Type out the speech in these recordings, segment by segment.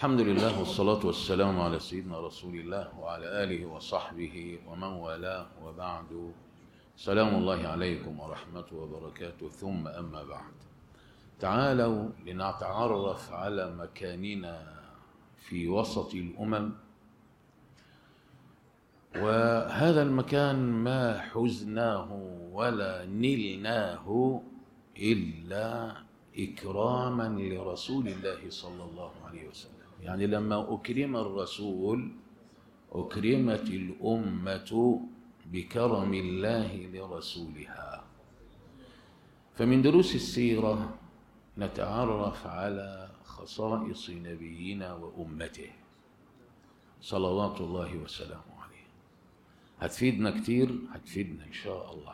الحمد لله والصلاة والسلام على سيدنا رسول الله وعلى آله وصحبه ومن والاه وبعد سلام الله عليكم ورحمته وبركاته ثم أما بعد تعالوا لنتعرف على مكاننا في وسط الأمم وهذا المكان ما حزناه ولا نلناه إلا إكراما لرسول الله صلى الله عليه وسلم يعني لما أكرم الرسول أكرمت الأمة بكرم الله لرسولها فمن دروس السيرة نتعرف على خصائص نبينا وأمته صلوات الله وسلامه عليه هتفيدنا كتير هتفيدنا إن شاء الله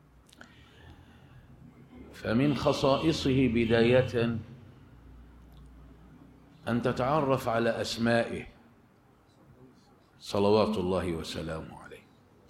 فمن خصائصه بداية أن تتعرف على أسمائه صلوات الله وسلامه عليه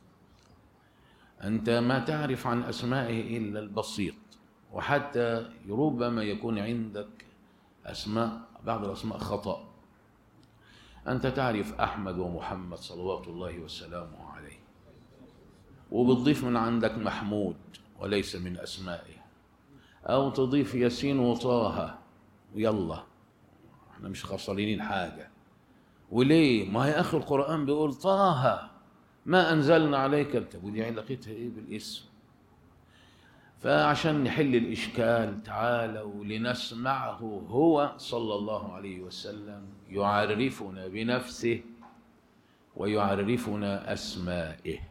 أنت ما تعرف عن أسمائه إلا البسيط وحتى ربما يكون عندك أسماء بعض الأسماء خطأ أنت تعرف أحمد ومحمد صلوات الله وسلامه عليه وبتضيف من عندك محمود وليس من أسمائه أو تضيف ياسين وطه ويلا احنا مش خسرانين حاجة وليه ما هي أخي القرآن بيقول طه ما أنزلنا عليك الكتاب ودي علاقتها إيه بالاسم فعشان نحل الإشكال تعالوا لنسمعه هو صلى الله عليه وسلم يعرفنا بنفسه ويعرفنا أسمائه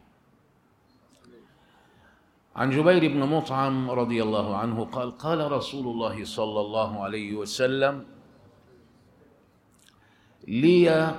عن جبير بن مطعم رضي الله عنه قال قال رسول الله صلى الله عليه وسلم لي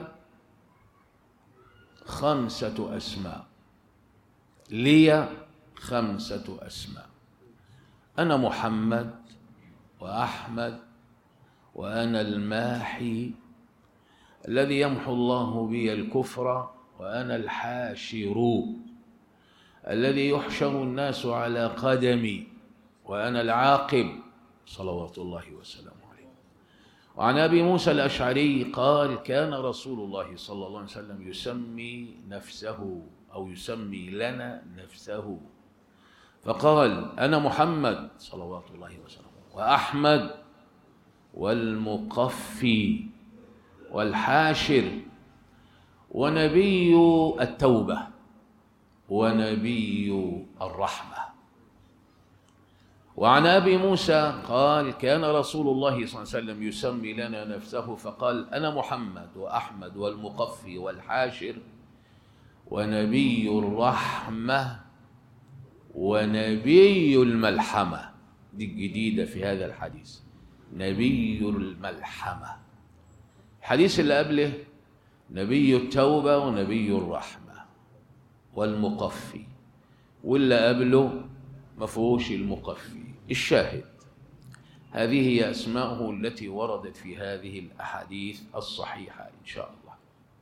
خمسة أسماء لي خمسة أسماء أنا محمد وأحمد وأنا الماحي الذي يمحو الله بي الكفر وأنا الحاشر الذي يحشر الناس على قدمي وأنا العاقب صلوات الله وسلامه عليه وعن أبي موسى الأشعري قال كان رسول الله صلى الله عليه وسلم يسمي نفسه أو يسمي لنا نفسه فقال أنا محمد صلوات الله وسلامه وأحمد والمقفي والحاشر ونبي التوبة ونبي الرحمة وعن أبي موسى قال كان رسول الله صلى الله عليه وسلم يسمي لنا نفسه فقال أنا محمد وأحمد والمقفي والحاشر ونبي الرحمة ونبي الملحمة دي الجديدة في هذا الحديث نبي الملحمة الحديث اللي قبله نبي التوبة ونبي الرحمة والمقفي واللي قبله ما فيهوش المقفي الشاهد هذه هي أسماءه التي وردت في هذه الأحاديث الصحيحة إن شاء الله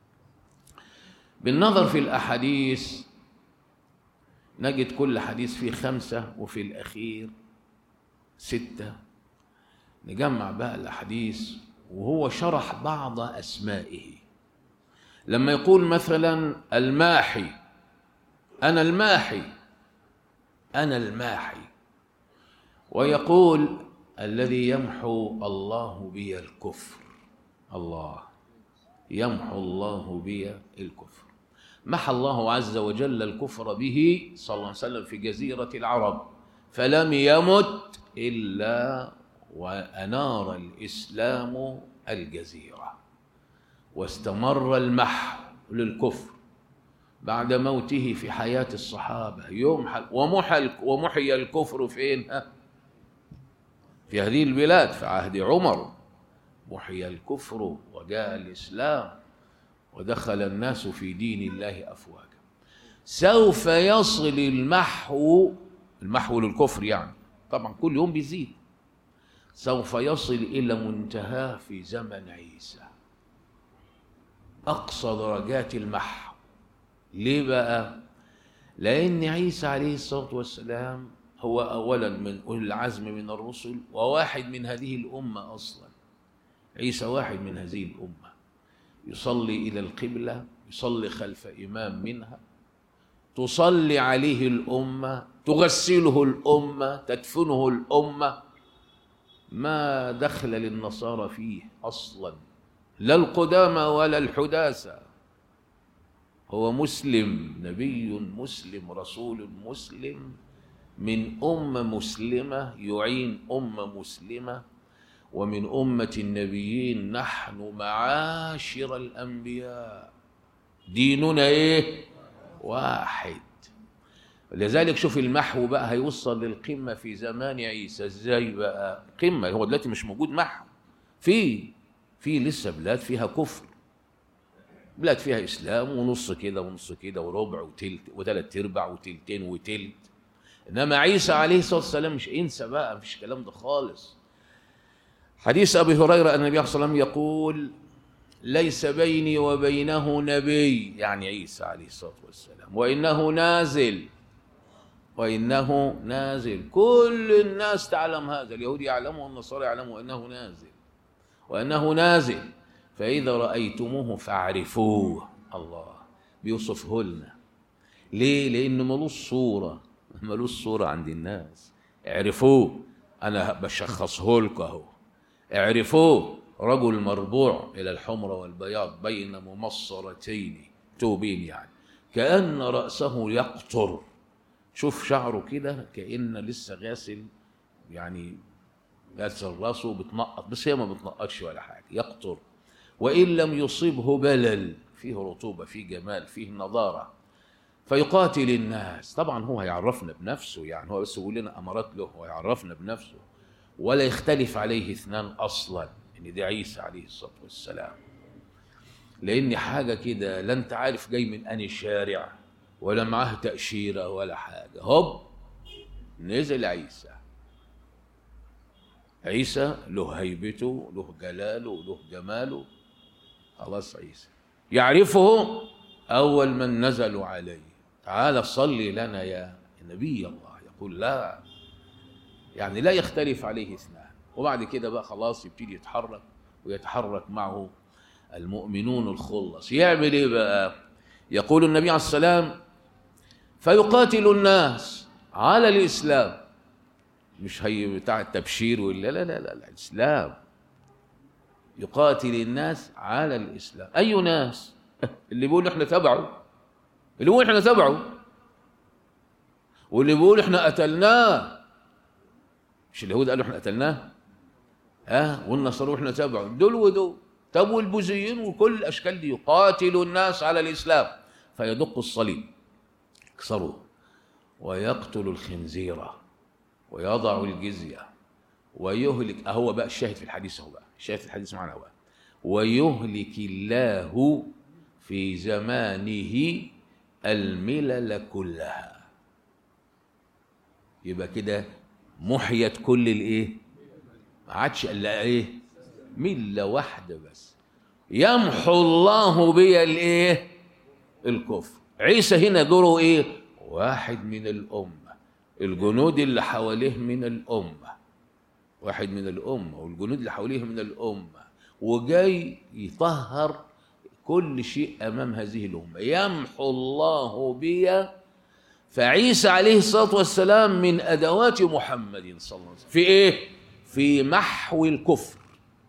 بالنظر في الأحاديث نجد كل حديث فيه خمسة وفي الأخير ستة نجمع بقى الأحاديث وهو شرح بعض أسمائه لما يقول مثلا الماحي أنا الماحي أنا الماحي ويقول الذي يمحو الله بي الكفر الله يمحو الله بي الكفر محى الله عز وجل الكفر به صلى الله عليه وسلم في جزيرة العرب فلم يمت إلا وأنار الإسلام الجزيرة واستمر المحو للكفر بعد موته في حياة الصحابة يمحى ومحى ومحي الكفر فين؟ في هذه البلاد في عهد عمر محي الكفر وجاء الإسلام ودخل الناس في دين الله أفواجا سوف يصل المحو المحو للكفر يعني طبعا كل يوم بيزيد سوف يصل إلى منتهاه في زمن عيسى أقصى درجات المحو ليه بقى؟ لأن عيسى عليه الصلاة والسلام هو أولا من أولي العزم من الرسل وواحد من هذه الأمة أصلا عيسى واحد من هذه الأمة يصلي إلى القبلة يصلي خلف إمام منها تصلي عليه الأمة تغسله الأمة تدفنه الأمة ما دخل للنصارى فيه أصلا لا القدامى ولا الحداثة هو مسلم نبي مسلم رسول مسلم من أمة مسلمة يعين أمة مسلمة ومن أمة النبيين نحن معاشر الأنبياء ديننا إيه؟ واحد لذلك شوف المحو بقى هيوصل للقمة في زمان عيسى ازاي بقى قمة هو دلوقتي مش موجود محو في في لسه بلاد فيها كفر بلاد فيها اسلام ونص كده ونص كده وربع وتلت وثلاث ارباع وتلتين وتلت انما عيسى عليه الصلاه والسلام مش انسى بقى مفيش الكلام ده خالص حديث ابي هريره ان النبي صلى الله عليه وسلم يقول ليس بيني وبينه نبي يعني عيسى عليه الصلاه والسلام وانه نازل وانه نازل كل الناس تعلم هذا اليهود يعلمه والنصارى يعلموا انه نازل وانه نازل فاذا رايتموه فاعرفوه الله بيوصفه لنا ليه لانه ملوش صوره ملوش صوره عند الناس اعرفوه انا بشخصه لكم اهو اعرفوه رجل مربوع الى الحمر والبياض بين ممصرتين توبين يعني كان راسه يقطر شوف شعره كده كأن لسه غاسل يعني غاسل راسه بتنقط بس هي ما بتنقطش ولا حاجة يقطر وإن لم يصبه بلل فيه رطوبة فيه جمال فيه نضارة فيقاتل الناس طبعا هو هيعرفنا بنفسه يعني هو بس يقول لنا أمارات له هو يعرفنا بنفسه ولا يختلف عليه اثنان أصلا إن ده عيسى عليه الصلاة والسلام لأن حاجة كده لا أنت عارف جاي من أني شارع ولا معاه تأشيرة ولا حاجة هوب نزل عيسى عيسى له هيبته له جلاله له جماله خلاص عيسى يعرفه أول من نزلوا عليه تعال صلي لنا يا نبي الله يقول لا يعني لا يختلف عليه اثنان وبعد كده بقى خلاص يبتدي يتحرك ويتحرك معه المؤمنون الخلص يعمل ايه بقى يقول النبي عليه السلام فيقاتل الناس على الإسلام مش هي بتاع التبشير ولا لا لا لا, لا الإسلام يقاتل الناس على الإسلام أي ناس اللي بيقول احنا تبعه اللي بيقول احنا تبعه واللي بيقول احنا قتلناه مش اليهود قالوا احنا قتلناه ها والنصارى احنا تبعه دول ودول طب والبوذيين وكل الاشكال دي يقاتل الناس على الاسلام فيدق الصليب يكسره ويقتل الخنزير ويضع الجزية ويهلك أهو بقى الشاهد في الحديث أهو بقى الشاهد في الحديث معنا بقى ويهلك الله في زمانه الملل كلها يبقى كده محيت كل الايه ما عادش الا ايه مله واحده بس يمحو الله بي الايه الكفر عيسى هنا دوره ايه واحد من الامه الجنود اللي حواليه من الامه واحد من الامه والجنود اللي حواليه من الامه وجاي يطهر كل شيء امام هذه الامه يمحو الله بي فعيسى عليه الصلاه والسلام من ادوات محمد صلى الله عليه وسلم في ايه في محو الكفر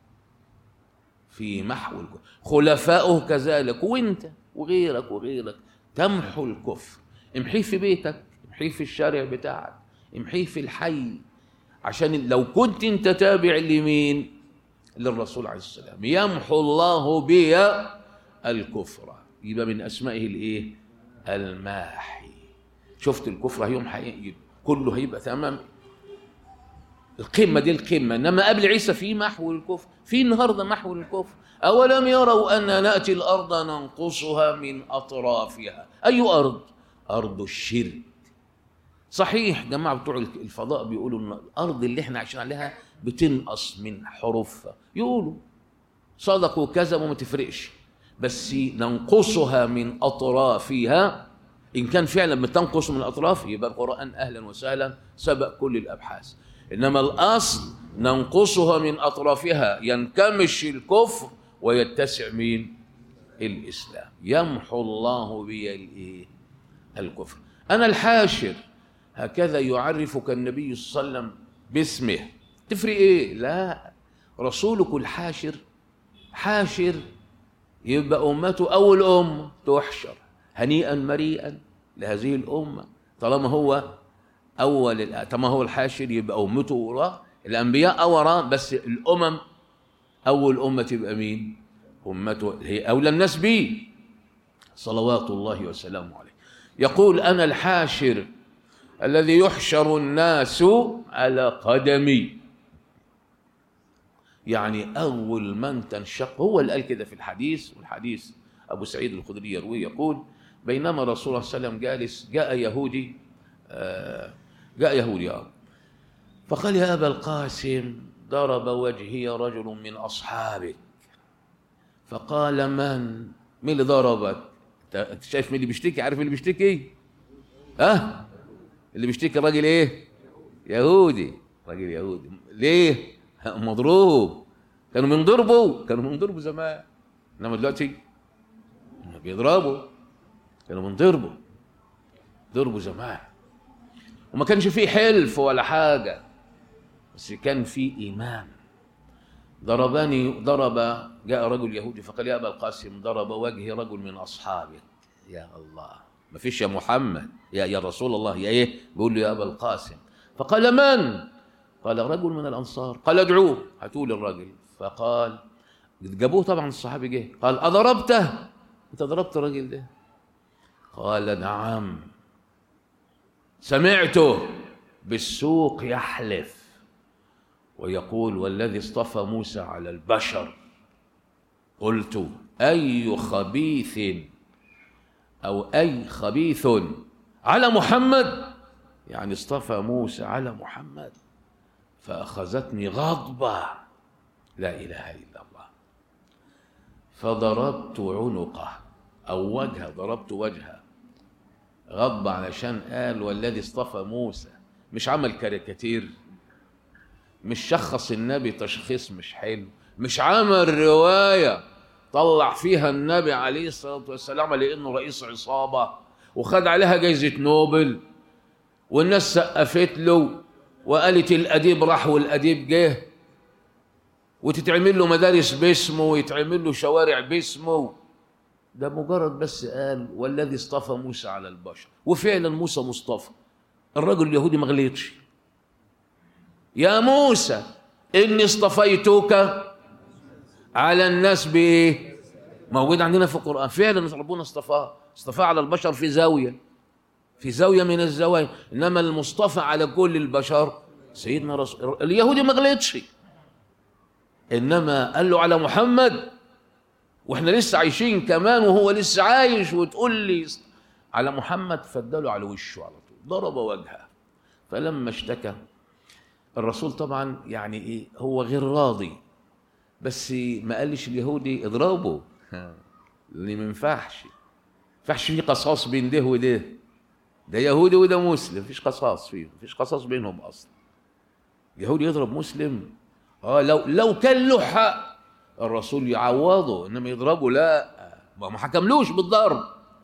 في محو الكفر خلفاؤه كذلك وانت وغيرك وغيرك تمحو الكفر امحيه في بيتك امحيه في الشارع بتاعك امحيه في الحي عشان لو كنت انت تابع لمين للرسول عليه السلام يمحو الله بي الكفر يبقى من اسمائه الايه الماحي شفت الكفر هيمحى كله هيبقى تمام القمة دي القمة إنما قبل عيسى في محو الكفر في النهاردة محو الكفر أولم يروا أن نأتي الأرض ننقصها من أطرافها أي أرض؟ أرض الشرك صحيح جماعة بتوع الفضاء بيقولوا إن الأرض اللي إحنا عايشين عليها بتنقص من حروفها يقولوا صدقوا كذا وما تفرقش بس ننقصها من أطرافها إن كان فعلا بتنقص من الأطراف يبقى القرآن أهلا وسهلا سبق كل الأبحاث إنما الأصل ننقصها من أطرافها ينكمش الكفر ويتسع مين الإسلام يمحو الله بي الإيه الكفر أنا الحاشر هكذا يعرفك النبي صلى الله عليه وسلم باسمه تفرق إيه لا رسولك الحاشر حاشر يبقى أمته أول أم تحشر هنيئا مريئا لهذه الأمة طالما هو أول طالما هو الحاشر يبقى أمته وراه الأنبياء وراه بس الأمم أول أمة تبقى مين؟ أمته هي أولى الناس به صلوات الله وسلامه عليه يقول أنا الحاشر الذي يحشر الناس على قدمي يعني أول من تنشق هو اللي قال كده في الحديث والحديث أبو سعيد الخدري يروي يقول بينما رسول الله صلى الله عليه وسلم جالس جاء يهودي آه جاء يهودي آه فقال يا أبا القاسم ضرب وجهي رجل من أصحابك فقال من مين اللي ضربك انت شايف مين اللي بيشتكي عارف مين اللي بيشتكي ها أه؟ اللي بيشتكي الراجل ايه يهودي راجل يهودي ليه مضروب كانوا من ضربه كانوا من ضربه زمان انما دلوقتي بيضربوا كانوا من ضربه ضربوا زمان وما كانش فيه حلف ولا حاجه بس كان في ايمان ضربني ضرب جاء رجل يهودي فقال يا ابا القاسم ضرب وجهي رجل من اصحابك يا الله ما فيش يا محمد يا يا رسول الله يا ايه بيقول له يا ابا القاسم فقال من قال رجل من الانصار قال ادعوه هاتوا لي الرجل فقال جابوه طبعا الصحابي جه قال اضربته انت ضربت الراجل ده قال نعم سمعته بالسوق يحلف ويقول والذي اصطفى موسى على البشر قلت اي خبيث او اي خبيث على محمد يعني اصطفى موسى على محمد فاخذتني غضبه لا اله الا الله فضربت عنقه او وجهه ضربت وجهه غضب علشان قال والذي اصطفى موسى مش عمل كاريكاتير مش شخص النبي تشخيص مش حلو مش عمل رواية طلع فيها النبي عليه الصلاة والسلام لأنه رئيس عصابة وخد عليها جايزة نوبل والناس سقفت له وقالت الأديب راح والأديب جه وتتعمل له مدارس باسمه ويتعمل له شوارع باسمه ده مجرد بس قال والذي اصطفى موسى على البشر وفعلا موسى مصطفى الرجل اليهودي ما غلطش يا موسى إني اصطفيتك على الناس بإيه؟ موجود عندنا في القرآن فعلا ربنا اصطفاه اصطفاه على البشر في زاوية في زاوية من الزوايا إنما المصطفى على كل البشر سيدنا رسول اليهودي ما غلطش إنما قال له على محمد واحنا لسه عايشين كمان وهو لسه عايش وتقول لي على محمد فاداله على وشه على طول ضرب وجهه فلما اشتكى الرسول طبعا يعني ايه هو غير راضي بس ما قالش اليهودي اضربه اللي ما ينفعش ما ينفعش في قصاص بين ده وده ده يهودي وده مسلم مفيش قصاص فيهم مفيش قصاص بينهم اصلا يهودي يضرب مسلم اه لو لو كان له حق الرسول يعوضه انما يضربه لا ما حكملوش بالضرب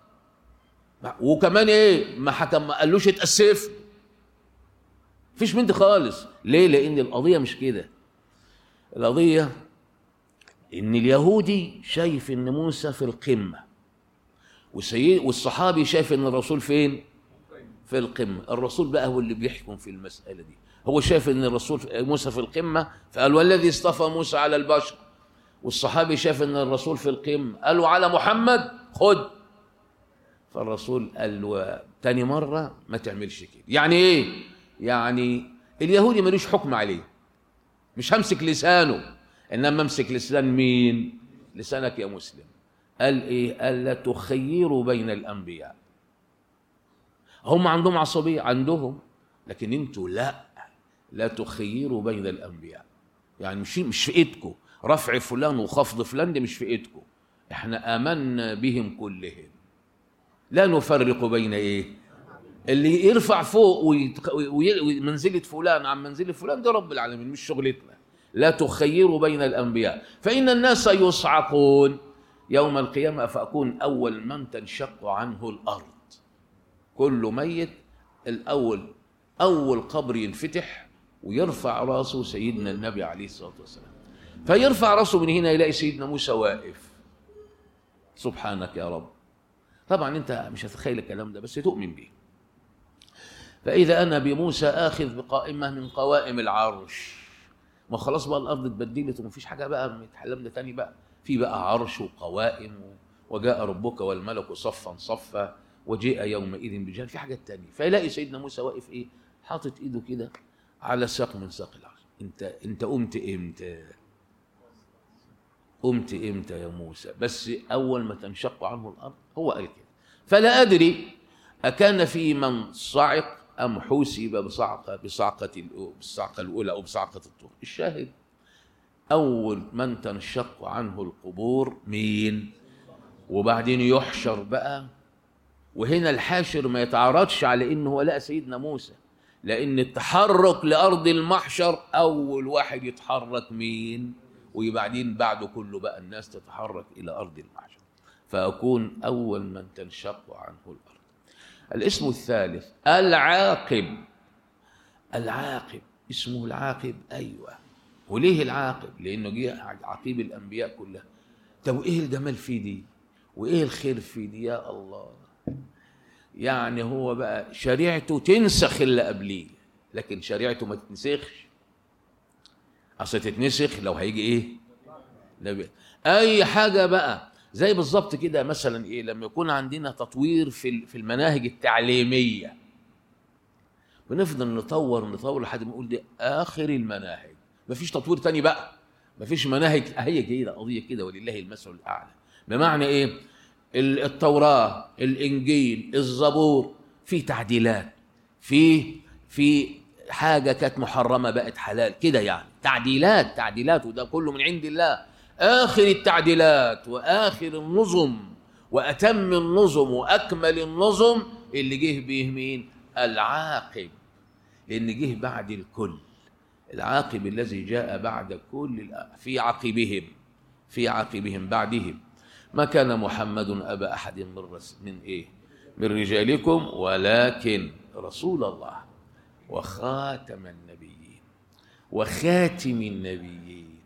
وكمان ايه ما حكم ما قالوش اتاسف فيش من دي خالص ليه لان القضيه مش كده القضيه ان اليهودي شايف ان موسى في القمه والسيد والصحابي شايف ان الرسول فين في القمه الرسول بقى هو اللي بيحكم في المساله دي هو شايف ان الرسول موسى في القمه فقال والذي اصطفى موسى على البشر والصحابي شاف ان الرسول في القمه قالوا على محمد خد فالرسول قال له تاني مره ما تعملش كده يعني ايه يعني اليهودي ملوش حكم عليه مش همسك لسانه انما امسك لسان مين لسانك يا مسلم قال ايه قال لا تخيروا بين الانبياء هم عندهم عصبيه عندهم لكن انتوا لا لا تخيروا بين الانبياء يعني مش مش في ايدكم رفع فلان وخفض فلان دي مش في ايدكم احنا امنا بهم كلهم لا نفرق بين ايه اللي يرفع فوق ويتق- وي- ومنزلة فلان عن منزلة فلان ده رب العالمين مش شغلتنا لا تخيروا بين الأنبياء فإن الناس يصعقون يوم القيامة فأكون أول من تنشق عنه الأرض كل ميت الأول أول قبر ينفتح ويرفع راسه سيدنا النبي عليه الصلاة والسلام فيرفع راسه من هنا يلاقي سيدنا موسى واقف سبحانك يا رب طبعا انت مش هتتخيل الكلام ده بس تؤمن بيه فإذا أنا بموسى آخذ بقائمة من قوائم العرش ما خلاص بقى الأرض اتبدلت ومفيش حاجة بقى متحلم ده تاني بقى في بقى عرش وقوائم وجاء ربك والملك صفا صفا وجيء يومئذ بجهل في حاجات تانية فيلاقي سيدنا موسى واقف ايه حاطط ايده كده على ساق من ساق العرش انت انت قمت امتى قمت امتى يا موسى بس اول ما تنشق عنه الارض هو قال كده فلا ادري اكان في من صعق ام حوسب بصعقه بصعقه الأو- بالصعقه الاولى او بصعقه الطور الشاهد اول من تنشق عنه القبور مين وبعدين يحشر بقى وهنا الحاشر ما يتعرضش على انه هو لقى سيدنا موسى لان التحرك لارض المحشر اول واحد يتحرك مين وبعدين بعده كله بقى الناس تتحرك الى ارض المحشر فاكون اول من تنشق عنه الارض الاسم الثالث العاقب العاقب اسمه العاقب ايوه وليه العاقب لانه جه عقيب الانبياء كلها طب ايه الجمال في دي وايه الخير في دي يا الله يعني هو بقى شريعته تنسخ اللي قبليه لكن شريعته ما تتنسخش اصل تتنسخ لو هيجي ايه نبي اي حاجه بقى زي بالظبط كده مثلا ايه لما يكون عندنا تطوير في ال- في المناهج التعليميه بنفضل نطور نطور لحد ما نقول دي اخر المناهج مفيش تطوير تاني بقى مفيش مناهج هي كده قضيه كده ولله المثل الاعلى بمعنى ايه ال- التوراه الانجيل الزبور في تعديلات في في حاجه كانت محرمه بقت حلال كده يعني تعديلات تعديلات وده كله من عند الله اخر التعديلات واخر النظم واتم النظم واكمل النظم اللي جه به مين العاقب لان جه بعد الكل العاقب الذي جاء بعد كل الأ- في عقبهم في عقبهم بعدهم ما كان محمد ابا احد من رس من ايه من رجالكم ولكن رسول الله وخاتم النبيين وخاتم النبيين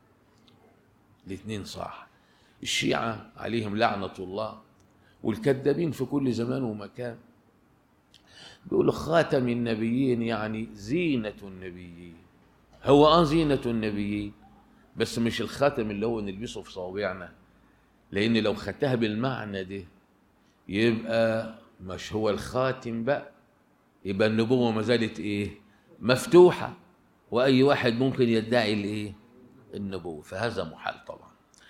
الاثنين صح الشيعة عليهم لعنة الله والكذابين في كل زمان ومكان بيقولوا خاتم النبيين يعني زينة النبيين هو اه زينة النبيين بس مش الخاتم اللي هو نلبسه في صوابعنا لأن لو خدتها بالمعنى ده يبقى مش هو الخاتم بقى يبقى النبوة ما زالت إيه مفتوحة وأي واحد ممكن يدعي الإيه النبوة فهذا محال طبعا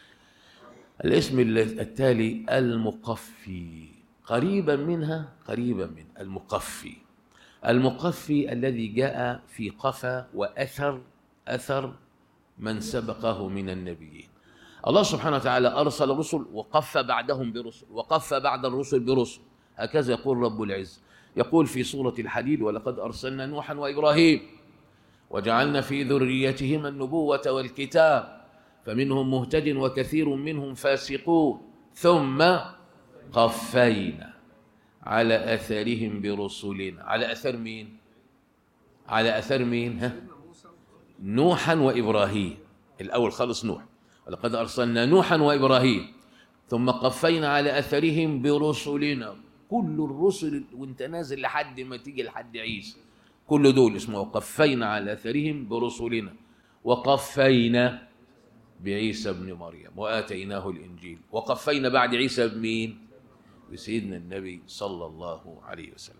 الاسم الل- التالي المقفي قريبا منها قريبا من المقفي المقفي الذي جاء في قفا وأثر أثر من سبقه من النبيين الله سبحانه وتعالى أرسل رسل وقف بعدهم برسل وقف بعد الرسل برسل هكذا يقول رب العز يقول في سورة الحديد ولقد أرسلنا نوحا وإبراهيم وجعلنا في ذريتهما النبوة والكتاب فمنهم مهتد وكثير منهم فاسقون ثم قفينا على أثرهم برسلنا على أثر مين؟ على أثر مين؟ ها؟ نوحا وإبراهيم الأول خالص نوح ولقد أرسلنا نوحا وإبراهيم ثم قفينا على أثرهم برسلنا كل الرسل وانت نازل لحد ما تيجي لحد عيسى كل دول اسمه وقفينا على أثرهم برسلنا وقفينا بعيسى ابن مريم وآتيناه الإنجيل وقفينا بعد عيسى بمين بسيدنا النبي صلى الله عليه وسلم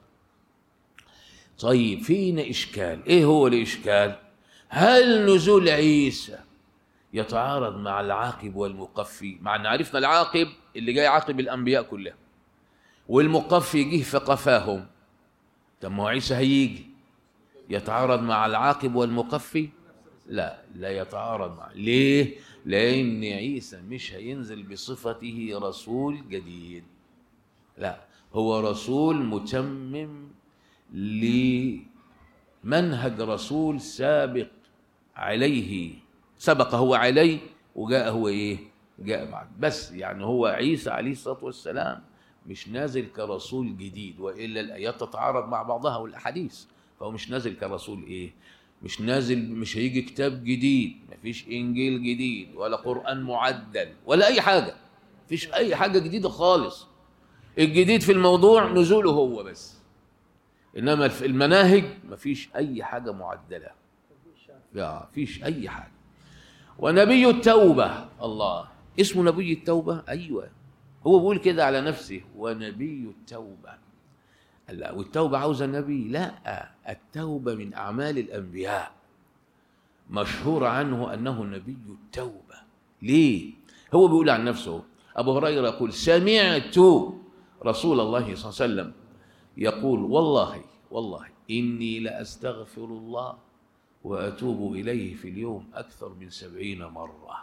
طيب فينا إشكال إيه هو الإشكال هل نزول عيسى يتعارض مع العاقب والمقفي مع ان عرفنا العاقب اللي جاي عاقب الانبياء كلهم والمقفي جه فقفاهم طب ما هو عيسى هيجي يتعارض مع العاقب والمقفي لا لا يتعارض مع ليه لان عيسى مش هينزل بصفته رسول جديد لا هو رسول متمم لمنهج رسول سابق عليه سبق هو عليه وجاء هو ايه جاء بعد بس يعني هو عيسى عليه الصلاه والسلام مش نازل كرسول جديد والا الايات تتعارض مع بعضها والاحاديث فهو مش نازل كرسول ايه مش نازل مش هيجي كتاب جديد مفيش انجيل جديد ولا قران معدل ولا اي حاجه مفيش اي حاجه جديده خالص الجديد في الموضوع نزوله هو بس انما في المناهج مفيش اي حاجه معدله لا فيش اي حاجه ونبي التوبه الله اسمه نبي التوبه ايوه هو بيقول كده على نفسه ونبي التوبه لا والتوبه عاوزه نبي لا التوبه من اعمال الانبياء مشهور عنه انه نبي التوبه ليه هو بيقول عن نفسه ابو هريره يقول سمعت رسول الله صلى الله عليه وسلم يقول والله والله اني لاستغفر الله واتوب اليه في اليوم اكثر من سبعين مره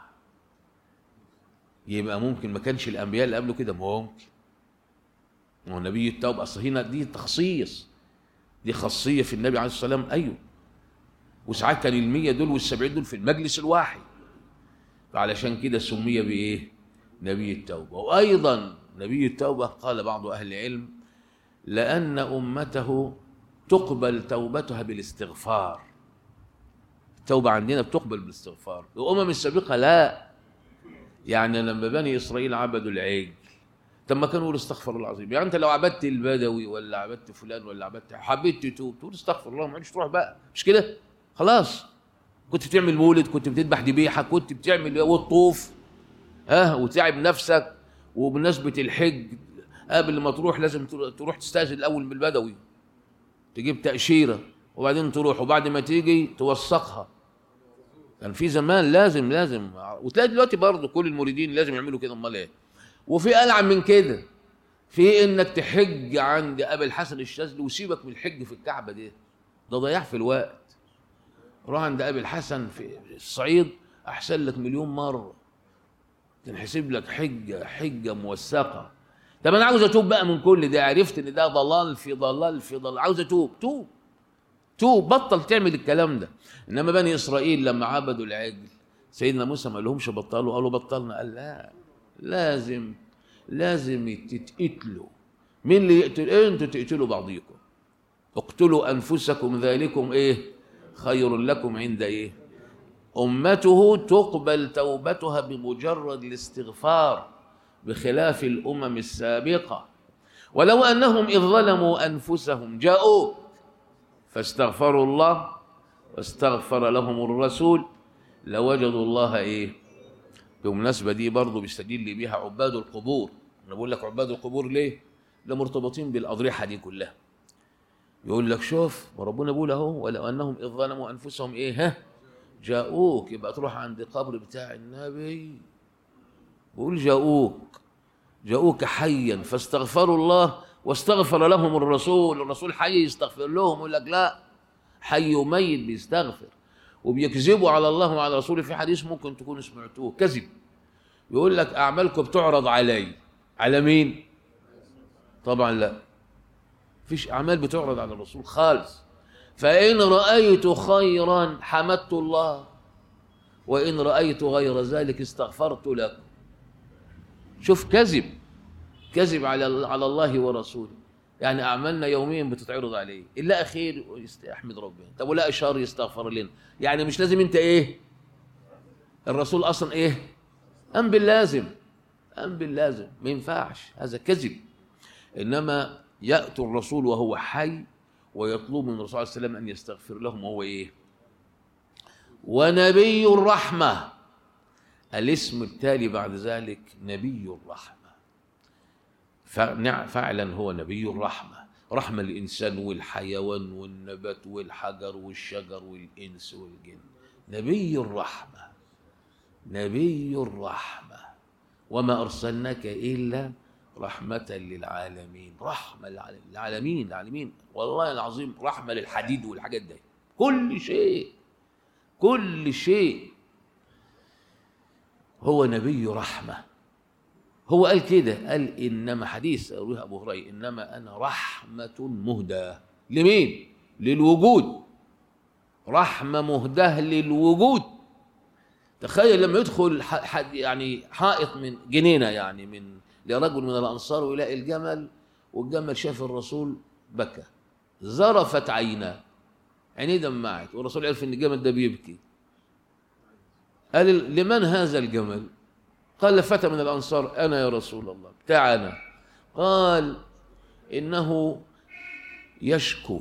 يبقى ممكن ما كانش الانبياء اللي قبله كده ممكن ما هو نبي التوبه اصل هنا دي تخصيص دي خاصيه في النبي عليه الصلاه والسلام ايوه وساعات كان المية دول والسبعين دول في المجلس الواحد فعلشان كده سمي بايه نبي التوبه وايضا نبي التوبه قال بعض اهل العلم لان امته تقبل توبتها بالاستغفار التوبه عندنا بتقبل بالاستغفار الامم السابقه لا يعني لما بني اسرائيل عبدوا العجل طب ما كانوا يقولوا استغفر الله العظيم يعني انت لو عبدت البدوي ولا عبدت فلان ولا عبدت حبيت تتوب تقول استغفر الله ما عادش تروح بقى مش كده خلاص كنت بتعمل مولد كنت بتذبح ذبيحه كنت بتعمل والطوف ها وتعب نفسك وبمناسبه الحج قبل ما تروح لازم تروح تستاذن الاول من البدوي تجيب تاشيره وبعدين تروح وبعد ما تيجي توثقها كان في زمان لازم لازم وتلاقي دلوقتي برضه كل المريدين لازم يعملوا كده امال ايه وفي ألعن من كده في انك تحج عند ابي الحسن الشاذلي وسيبك من الحج في الكعبه دي ده ضياع في الوقت روح عند ابي الحسن في الصعيد احسن لك مليون مره تنحسب لك حجه حجه موثقه طب انا عاوز اتوب بقى من كل ده عرفت ان ده ضلال في ضلال في ضلال عاوز اتوب توب توب بطل تعمل الكلام ده انما بني اسرائيل لما عبدوا العجل سيدنا موسى ما لهمش بطلوا قالوا بطلنا قال لا لازم لازم تتقتلوا مين اللي يقتل إيه انتوا تقتلوا بعضيكم اقتلوا انفسكم ذلكم ايه خير لكم عند ايه امته تقبل توبتها بمجرد الاستغفار بخلاف الامم السابقه ولو انهم اذ ظلموا انفسهم جاءوك فاستغفروا الله واستغفر لهم الرسول لوجدوا الله ايه بالمناسبه دي برضه بيستدل بيها عباد القبور انا بقول لك عباد القبور ليه ده مرتبطين بالاضرحه دي كلها يقول لك شوف وربنا بيقول اهو ولو انهم اذ ظلموا انفسهم ايه ها جاءوك يبقى تروح عند قبر بتاع النبي بيقول جاءوك جاءوك حيا فاستغفروا الله واستغفر لهم الرسول الرسول حي يستغفر لهم يقول لك لا حي وميت بيستغفر وبيكذبوا على الله وعلى رسوله في حديث ممكن تكونوا سمعتوه كذب يقول لك اعمالكم بتعرض علي على مين طبعا لا فيش اعمال بتعرض على الرسول خالص فان رايت خيرا حمدت الله وان رايت غير ذلك استغفرت لكم شوف كذب كذب على على الله ورسوله يعني اعمالنا يوميا بتتعرض عليه الا خير يحمد ربنا طب ولا شر يستغفر لنا يعني مش لازم انت ايه الرسول اصلا ايه ام باللازم ام باللازم ما ينفعش هذا كذب انما ياتي الرسول وهو حي ويطلب من الرسول صلى الله عليه وسلم ان يستغفر لهم وهو ايه ونبي الرحمه الاسم التالي بعد ذلك نبي الرحمه فعلا هو نبي الرحمة رحمة الإنسان والحيوان والنبات والحجر والشجر والإنس والجن نبي الرحمة نبي الرحمة وما أرسلناك إلا رحمة للعالمين رحمة للعالمين العالمين والله العظيم رحمة للحديد والحاجات دي كل شيء كل شيء هو نبي رحمه هو قال كده قال انما حديث رواه ابو هريره انما انا رحمه مهدى لمين للوجود رحمة مهداة للوجود تخيل لما يدخل ح- حد يعني حائط من جنينة يعني من لرجل من الأنصار ويلاقي الجمل والجمل شاف الرسول بكى ذرفت عيناه عينيه دمعت والرسول عرف ان الجمل ده بيبكي قال لمن هذا الجمل قال لفتى من الأنصار أنا يا رسول الله بتاعنا قال إنه يشكو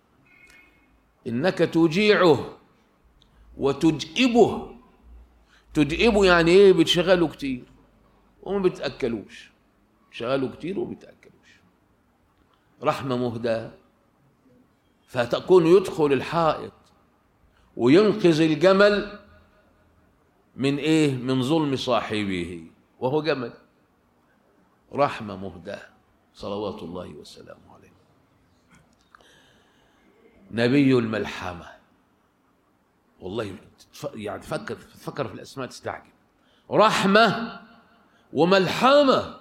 إنك تجيعه وتجئبه تجئبه يعني إيه بتشغله كتير وما بتأكلوش شغله كتير وما بتأكلوش رحمة مهداة فتكون يدخل الحائط وينقذ الجمل من ايه من ظلم صاحبه وهو جمل رحمه مهداه صلوات الله وسلامه عليه نبي الملحمه والله تف- يعني تفكر تفكر في الاسماء تستعجب رحمه وملحمه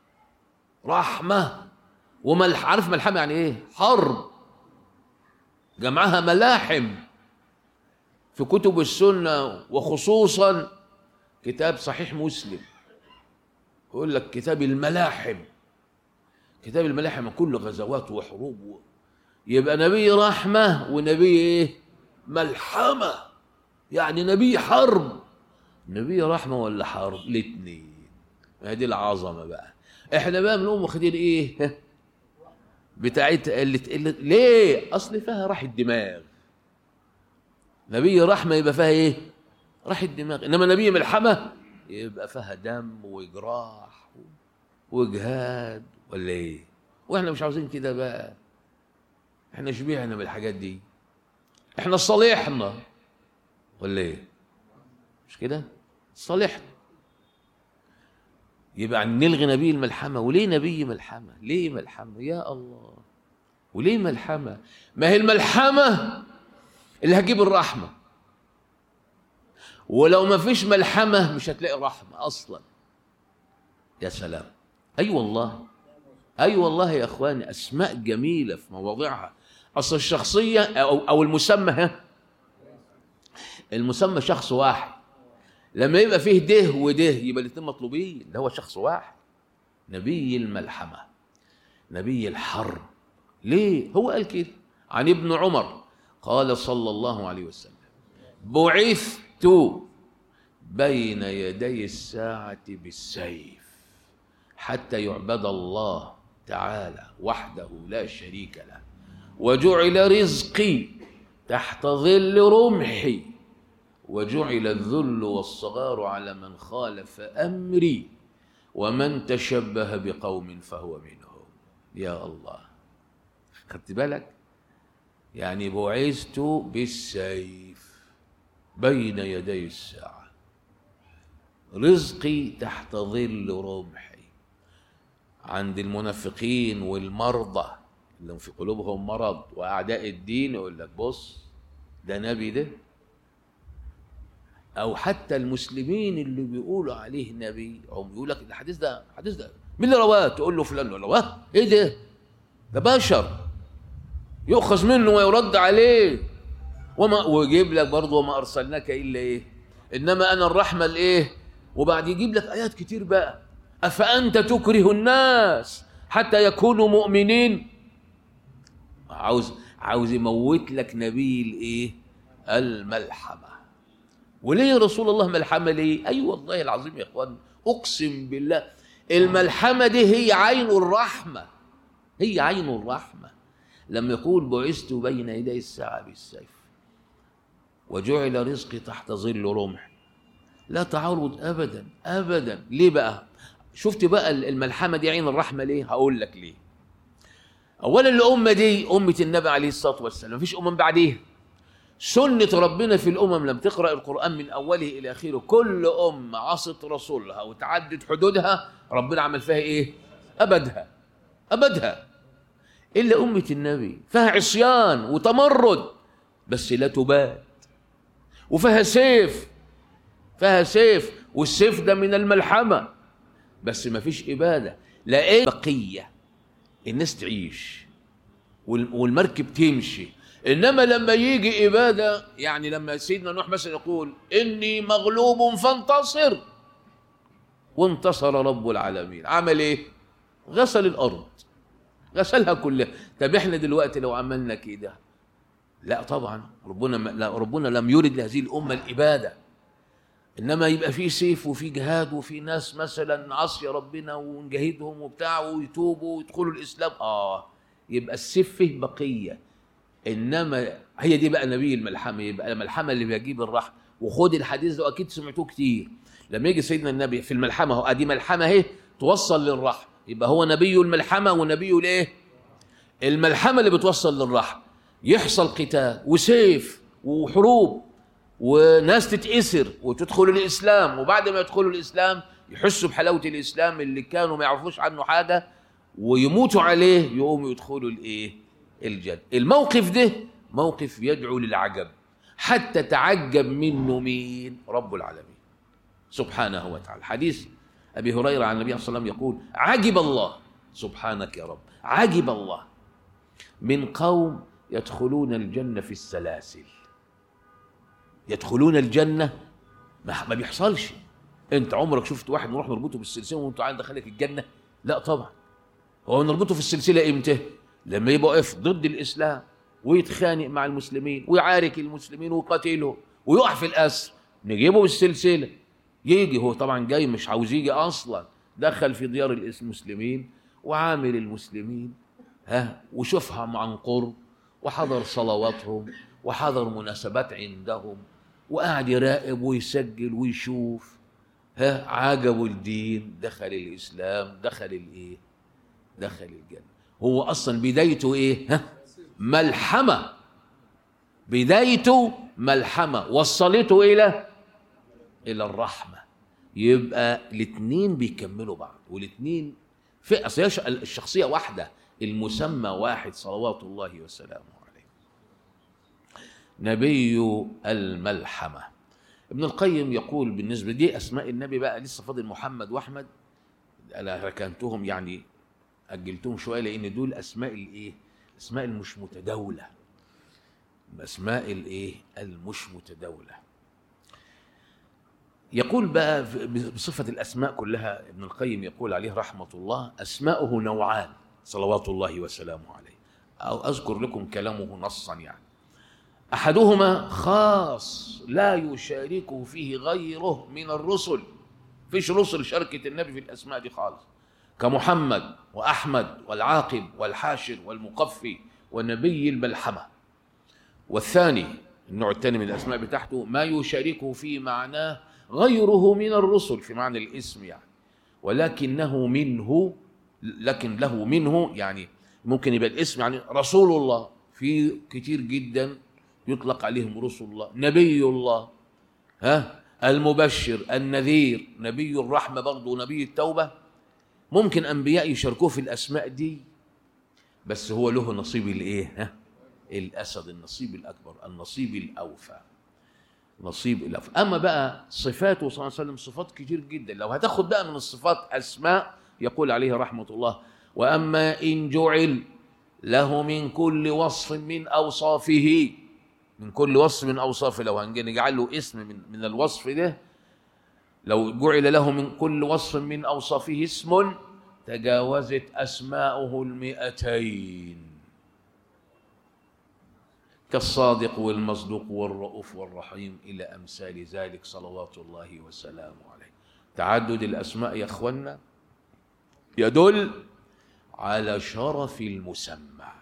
رحمه وملح عارف ملحمه يعني ايه حرب جمعها ملاحم في كتب السنة وخصوصا كتاب صحيح مسلم يقول لك كتاب الملاحم كتاب الملاحم كله غزوات وحروب و... يبقى نبي رحمة ونبي ايه ملحمة يعني نبي حرب نبي رحمة ولا حرب الاتنين ما دي العظمة بقى احنا بقى بنقوم واخدين ايه بتاعت اللي اللي ليه اصل فيها راحة دماغ نبي رحمة يبقى فيها ايه راحة دماغ انما نبي ملحمة يبقى فيها دم وجراح وجهاد ولا ايه واحنا مش عاوزين كده بقى احنا شبيعنا بالحاجات دي احنا صالحنا ولا ايه مش كده صالحنا يبقى نلغي نبي الملحمة وليه نبي ملحمة ليه ملحمة يا الله وليه ملحمة ما هي الملحمة اللي هتجيب الرحمة ولو ما فيش ملحمة مش هتلاقي رحمة أصلا يا سلام أي أيوة والله أي أيوة والله يا أخواني أسماء جميلة في مواضعها أصل الشخصية أو, أو المسمى ها المسمى شخص واحد لما يبقى فيه ده وده يبقى الاثنين مطلوبين ده هو شخص واحد نبي الملحمة نبي الحرب ليه هو قال كده عن ابن عمر قال صلى الله عليه وسلم بعثت بين يدي الساعة بالسيف حتى يعبد الله تعالى وحده لا شريك له وجعل رزقي تحت ظل رمحي وجعل الذل والصغار على من خالف امري ومن تشبه بقوم فهو منهم يا الله خدت بالك يعني بعثت بالسيف بين يدي الساعه رزقي تحت ظل رمحي عند المنافقين والمرضى اللي في قلوبهم مرض واعداء الدين يقول لك بص ده نبي ده او حتى المسلمين اللي بيقولوا عليه نبي هم يقول لك الحديث ده الحديث ده مين اللي رواه تقول له فلان ولا واه ايه ده ده بشر يؤخذ منه ويرد عليه وما ويجيب لك برضه وما ارسلناك الا ايه انما انا الرحمه الايه وبعد يجيب لك ايات كتير بقى افانت تكره الناس حتى يكونوا مؤمنين عاوز عاوز يموت لك نبي الايه الملحمه وليه يا رسول الله ملحمه ليه اي أيوة والله العظيم يا اخوان اقسم بالله الملحمه دي هي عين الرحمه هي عين الرحمه لما يقول بعثت بين يدي الساعه بالسيف وجعل رزقي تحت ظل رمح لا تعارض ابدا ابدا ليه بقى شفت بقى الملحمه دي عين الرحمه ليه هقول لك ليه اولا الامه دي امه النبي عليه الصلاه والسلام مفيش امم بعديها سنة ربنا في الأمم لم تقرأ القرآن من أوله إلى آخره كل أمة عصت رسولها وتعدت حدودها ربنا عمل فيها إيه أبدها أبدها إلا أمة النبي فيها عصيان وتمرد بس لا تبات وفيها سيف فيها سيف والسيف ده من الملحمة بس ما فيش إبادة لا إيه بقية الناس تعيش وال- والمركب تمشي انما لما يجي اباده يعني لما سيدنا نوح مثلا يقول اني مغلوب فانتصر وانتصر رب العالمين عمل ايه غسل الارض غسلها كلها طب احنا دلوقتي لو عملنا كده لا طبعا ربنا ما لا ربنا لم يرد لهذه الامه الاباده انما يبقى في سيف وفي جهاد وفي ناس مثلا عصي ربنا ونجاهدهم وبتاع ويتوبوا ويدخلوا الاسلام اه يبقى السيف فيه بقيه انما هي دي بقى نبي الملحمه يبقى الملحمه اللي بيجيب الرحمه وخد الحديث ده اكيد سمعتوه كتير لما يجي سيدنا النبي في الملحمه اهو ادي ملحمه اهي توصل للرحمه يبقى هو نبي الملحمه ونبي الايه الملحمه اللي بتوصل للرحمه يحصل قتال وسيف وحروب وناس تتأسر وتدخل الإسلام وبعد ما يدخلوا الإسلام يحسوا بحلاوة الإسلام اللي كانوا ما يعرفوش عنه حاجة ويموتوا عليه يقوموا يدخلوا الإيه؟ الجنة الموقف ده موقف يدعو للعجب حتى تعجب منه مين؟ رب العالمين سبحانه وتعالى حديث أبي هريرة عن النبي صلى الله عليه وسلم يقول عجب الله سبحانك يا رب عجب الله من قوم يدخلون الجنة في السلاسل يدخلون الجنة ما, ما بيحصلش انت عمرك شفت واحد نروح نربطه بالسلسلة وانت عايز دخلك الجنة لا طبعا هو نربطه في السلسلة امتى لما يبقى واقف ضد الإسلام ويتخانق مع المسلمين ويعارك المسلمين ويقاتلهم ويقع في الأسر نجيبه بالسلسلة يجي هو طبعا جاي مش عاوز يجي أصلا دخل في ديار المسلمين وعامل المسلمين ها وشوفهم عن قرب وحضر صلواتهم وحضر مناسبات عندهم وقاعد يراقب ويسجل ويشوف ها عجبه الدين دخل الاسلام دخل الايه دخل الجنه هو اصلا بدايته ايه ها ملحمه بدايته ملحمه وصلته الى الى الرحمه يبقى الاثنين بيكملوا بعض والاثنين في اصل هي الشخصيه واحده المسمى واحد صلوات الله وسلامه عليه نبي الملحمه ابن القيم يقول بالنسبه دي اسماء النبي بقى لسه فاضل محمد واحمد انا ركنتهم يعني اجلتهم شويه لان دول اسماء الايه اسماء المش متداوله اسماء الايه المش متداوله يقول بقى بصفه الاسماء كلها ابن القيم يقول عليه رحمه الله اسماؤه نوعان صلوات الله وسلامه عليه أو أذكر لكم كلامه نصا يعني أحدهما خاص لا يشاركه فيه غيره من الرسل فيش رسل شاركت النبي في الأسماء دي خالص كمحمد وأحمد والعاقب والحاشر والمقفي ونبي الملحمة والثاني النوع الثاني من الأسماء بتاعته ما يشاركه في معناه غيره من الرسل في معنى الاسم يعني ولكنه منه لكن له منه يعني ممكن يبقى الاسم يعني رسول الله في كتير جدا يطلق عليهم رسل الله نبي الله ها المبشر النذير نبي الرحمة برضه نبي التوبة ممكن أنبياء يشاركوه في الأسماء دي بس هو له نصيب الإيه ها الأسد النصيب الأكبر النصيب الأوفى نصيب الأوفى أما بقى صفاته صلى الله عليه وسلم صفات كتير جدا لو هتاخد بقى من الصفات أسماء يقول عليه رحمة الله وأما إن جعل له من كل وصف من أوصافه من كل وصف من أوصافه لو هنجعل له اسم من, من الوصف ده لو جعل له من كل وصف من أوصافه اسم تجاوزت أسماؤه المئتين كالصادق والمصدوق والرؤوف والرحيم إلى أمثال ذلك صلوات الله وسلامه عليه تعدد الأسماء يا أخوانا يدل على شرف المسمى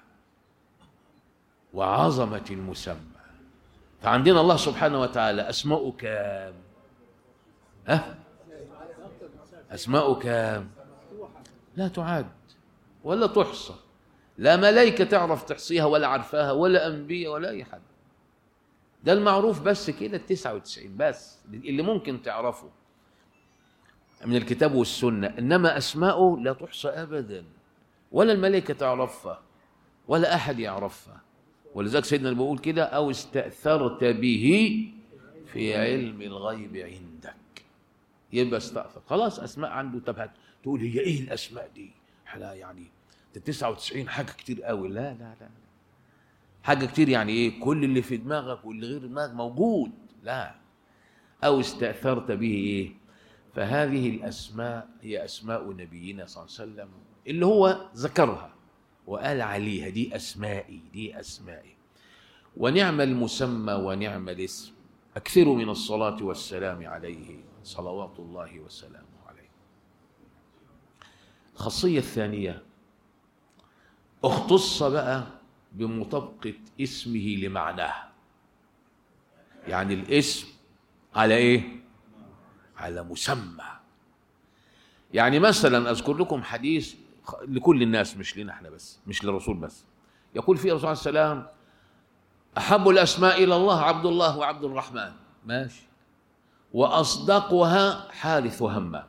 وعظمة المسمى فعندنا الله سبحانه وتعالى أسماء كام ها أسماء كام لا تعد ولا تحصى لا ملائكة تعرف تحصيها ولا عرفاها ولا أنبياء ولا أي حد ده المعروف بس كده التسعة وتسعين بس اللي ممكن تعرفه من الكتاب والسنة إنما أسماؤه لا تحصى أبدا ولا الملائكة تعرفها ولا أحد يعرفها ولذلك سيدنا بيقول كده أو استأثرت به في علم الغيب عندك يبقى استأثر خلاص أسماء عنده طب تقول هي إيه الأسماء دي احنا يعني ده 99 حاجه كتير قوي لا لا لا حاجه كتير يعني ايه كل اللي في دماغك واللي غير دماغك موجود لا او استاثرت به ايه فهذه الاسماء هي اسماء نبينا صلى الله عليه وسلم اللي هو ذكرها وقال عليها دي اسمائي دي اسمائي ونعم المسمى ونعم الاسم اكثروا من الصلاه والسلام عليه صلوات الله وسلامه عليه الخاصيه الثانيه اختص بقى بمطابقه اسمه لمعناه يعني الاسم على ايه على مسمى يعني مثلا اذكر لكم حديث لكل الناس مش لنا احنا بس مش للرسول بس يقول فيه الرسول عليه السلام احب الاسماء الى الله عبد الله وعبد الرحمن ماشي واصدقها حارث وهمام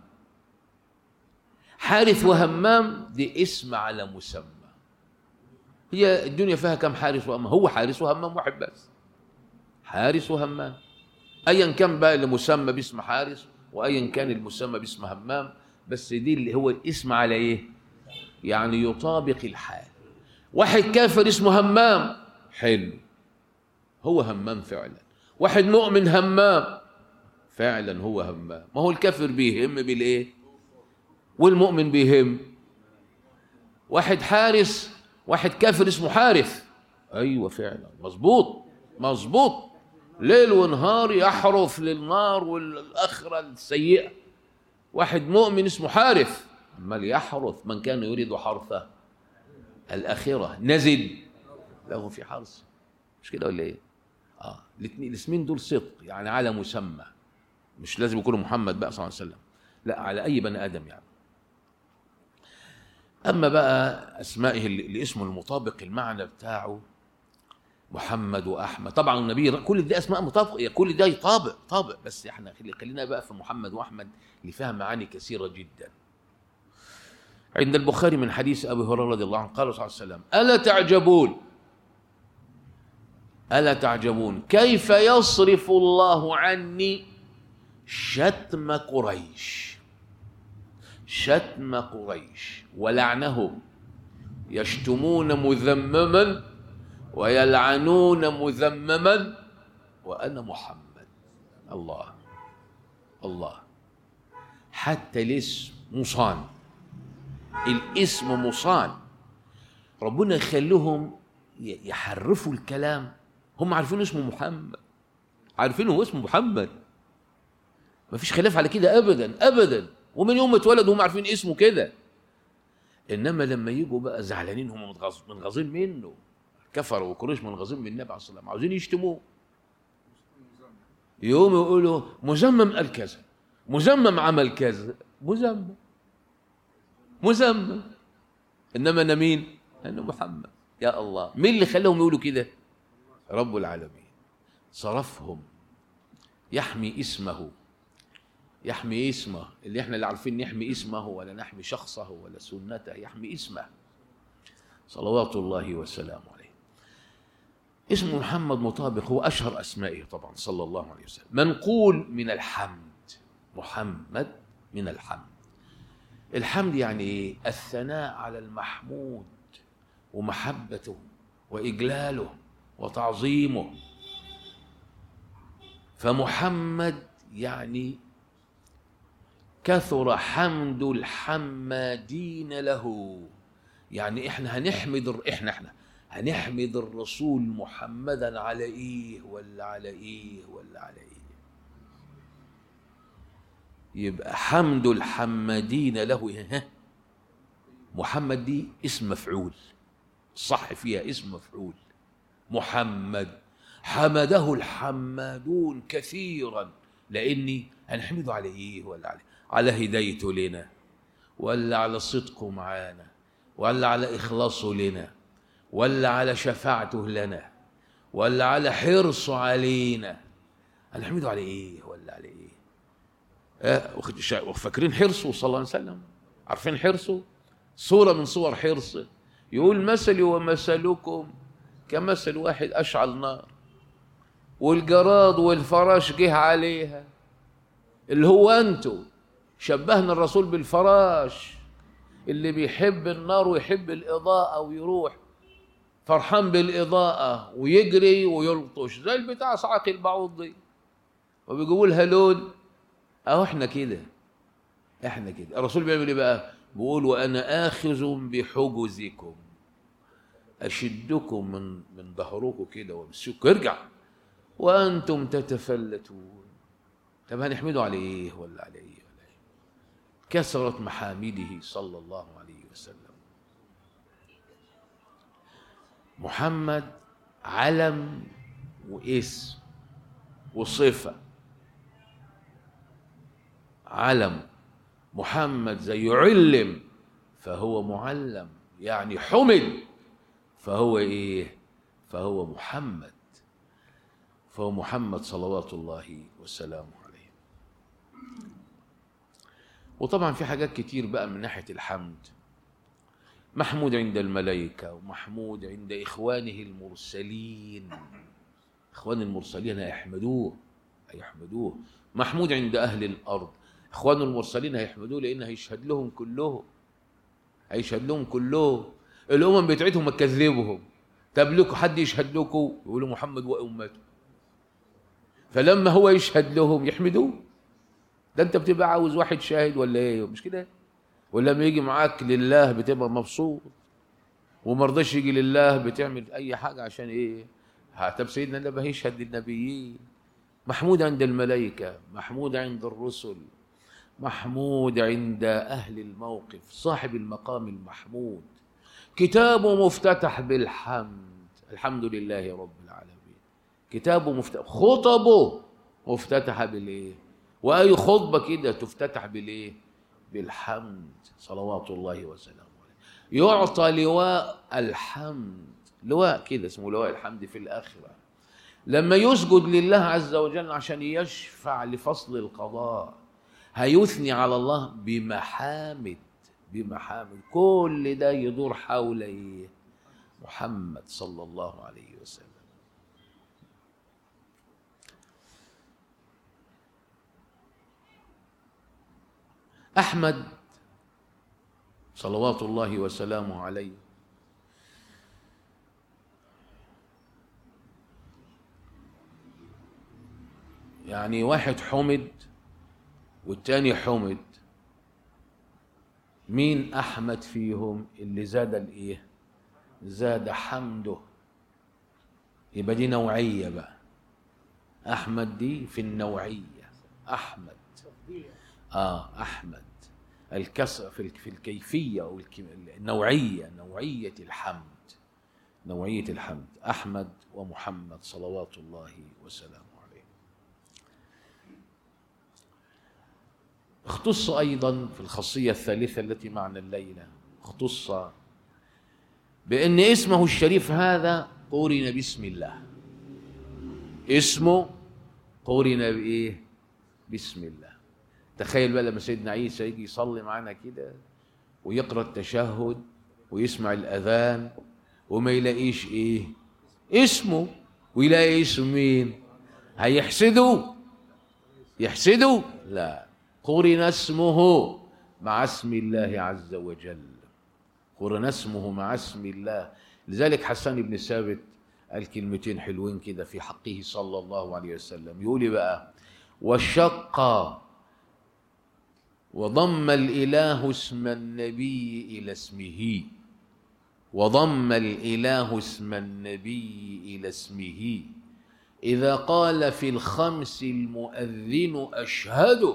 حارث وهمام دي اسم على مسمى هي الدنيا فيها كم حارس وهمام هو حارس وهمام واحد بس حارس وهمام ايا كان بقى اللي مسمى باسم حارس وايا كان المسمى باسم همام بس دي اللي هو الاسم على ايه يعني يطابق الحال واحد كافر اسمه همام حلو هو همام فعلا واحد مؤمن همام فعلا هو همام ما هو الكافر بيهم بالايه والمؤمن بيهم واحد حارس واحد كافر اسمه حارث ايوه فعلا مظبوط مظبوط ليل ونهار يحرث للنار والاخره السيئه واحد مؤمن اسمه حارث عمال يحرث من كان يريد حرثه الاخره نزد له في حرث مش كده ولا ايه اه الاثنين الاسمين دول صدق يعني على مسمى مش لازم يكونوا محمد بقى صلى الله عليه وسلم لا على اي بني ادم يعني اما بقى اسمائه اللي اسمه المطابق المعنى بتاعه محمد واحمد طبعا النبي كل دي اسماء مطابقه كل ده يطابق طابق بس احنا خلينا بقى في محمد واحمد اللي فيها معاني كثيره جدا عند البخاري من حديث ابي هريره رضي الله عنه قال صلى الله عليه وسلم الا تعجبون الا تعجبون كيف يصرف الله عني شتم قريش شتم قريش ولعنهم يشتمون مذمما ويلعنون مذمما وانا محمد الله الله حتى الاسم مصان الاسم مصان ربنا يخليهم يحرفوا الكلام هم عارفين اسمه محمد عارفين هو اسمه محمد ما فيش خلاف على كده ابدا ابدا ومن يوم ما اتولد هم عارفين اسمه كده انما لما يجوا بقى زعلانين هم منغاظين منه كفروا وقريش منغاظين من النبي عليه الصلاه والسلام عاوزين يشتموه يقوموا يقولوا مزمم قال كذا مزمم عمل كذا مزمم مزمم انما انا مين؟ انا محمد يا الله مين اللي خلاهم يقولوا كده؟ رب العالمين صرفهم يحمي اسمه يحمي اسمه اللي احنا اللي عارفين نحمي اسمه ولا نحمي شخصه ولا سنته يحمي اسمه صلوات الله وسلامه عليه اسم محمد مطابق هو اشهر اسمائه طبعا صلى الله عليه وسلم منقول من الحمد محمد من الحمد الحمد يعني ايه الثناء على المحمود ومحبته واجلاله وتعظيمه فمحمد يعني كثر حمد الحمادين له يعني احنا هنحمد احنا احنا هنحمد الرسول محمدا على ايه ولا على ايه ولا على ايه يبقى حمد الحمادين له ها محمد دي اسم مفعول صح فيها اسم مفعول محمد حمده الحمادون كثيرا لاني هنحمده على ايه ولا على على هدايته لنا ولا على صدقه معانا ولا على اخلاصه لنا ولا على شفاعته لنا ولا على حرصه علينا هنحمده على ايه ولا على ايه أه فاكرين حرصه صلى الله عليه وسلم عارفين حرصه صورة من صور حرصه يقول مثلي ومثلكم كمثل واحد أشعل نار والجراد والفراش جه عليها اللي هو أنتوا شبهنا الرسول بالفراش اللي بيحب النار ويحب الإضاءة ويروح فرحان بالإضاءة ويجري ويلطش زي البتاع صعق البعوض دي وبيجيبوا لها لون أهو إحنا كده إحنا كده الرسول بيعمل إيه بقى؟ بيقول وأنا آخذ بحجزكم أشدكم من من ظهركم كده وامسكوا ارجع وأنتم تتفلتون طب هنحمده على إيه ولا على إيه ولا إيه؟ كثرت محامده صلى الله عليه وسلم محمد علم واسم وصفة علم محمد زي علم فهو معلم يعني حمد فهو ايه فهو محمد فهو محمد صلوات الله وسلامه عليه وطبعا في حاجات كتير بقى من ناحية الحمد محمود عند الملائكة ومحمود عند إخوانه المرسلين إخوان المرسلين هيحمدوه هيحمدوه محمود عند أهل الأرض إخوان المرسلين هيحمدوه لأن هيشهد لهم كلهم هيشهد لهم كلهم الأمم بتاعتهم تكذبهم طب لكم حد يشهد لكم يقولوا محمد وأمته فلما هو يشهد لهم يحمدوه ده انت بتبقى عاوز واحد شاهد ولا ايه مش كده ولما يجي معاك لله بتبقى مبسوط وما رضاش يجي لله بتعمل اي حاجه عشان ايه طب سيدنا النبي هيشهد للنبيين محمود عند الملائكه محمود عند الرسل محمود عند اهل الموقف صاحب المقام المحمود كتابه مفتتح بالحمد الحمد لله رب العالمين كتابه مفتتح خطبه مفتتحه بالايه واي خطبه كده تفتتح بالايه بالحمد صلوات الله وسلامه عليه يعطى لواء الحمد لواء كده اسمه لواء الحمد في الآخرة لما يسجد لله عز وجل عشان يشفع لفصل القضاء هيثني على الله بمحامد بمحامد كل ده يدور حول ايه محمد صلى الله عليه وسلم احمد صلوات الله وسلامه عليه يعني واحد حمد والتاني حمد مين احمد فيهم اللي زاد الايه زاد حمده يبقى دي نوعيه بقى احمد دي في النوعيه احمد اه احمد الكسر في في الكيفيه او النوعيه نوعيه الحمد نوعيه الحمد احمد ومحمد صلوات الله وسلامه عليه اختص ايضا في الخاصيه الثالثه التي معنا الليله اختص بان اسمه الشريف هذا قورن باسم الله اسمه قورن بايه بسم الله تخيل بقى لما سيدنا عيسى يجي يصلي معانا كده ويقرا التشهد ويسمع الاذان وما يلاقيش ايه اسمه ويلاقي اسم مين هيحسدوا يحسدوا لا قرن اسمه مع اسم الله عز وجل قرن اسمه مع اسم الله لذلك حسان بن ثابت قال كلمتين حلوين كده في حقه صلى الله عليه وسلم يقول بقى وشق وضم الإله اسم النبي إلى اسمه وضم الإله اسم النبي إلى اسمه إذا قال في الخمس المؤذن أشهد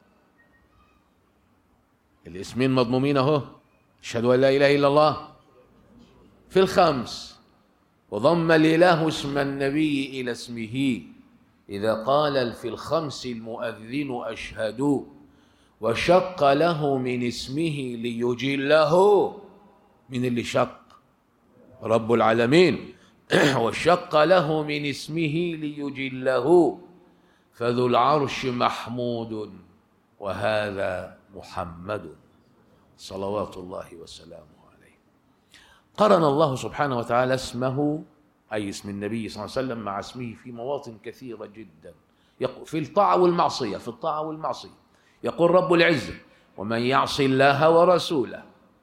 الاسمين مضمومين أهو أشهد أن لا إله إلا الله في الخمس وضم الإله اسم النبي إلى اسمه إذا قال في الخمس المؤذن أشهد وشق له من اسمه ليجله من اللي شق رب العالمين وشق له من اسمه ليجله فذو العرش محمود وهذا محمد صلوات الله وسلامه عليه قرن الله سبحانه وتعالى اسمه أي اسم النبي صلى الله عليه وسلم مع اسمه في مواطن كثيرة جدا في الطاعة والمعصية في الطاعة والمعصية يقول رب العزة ومن يعص الله ورسوله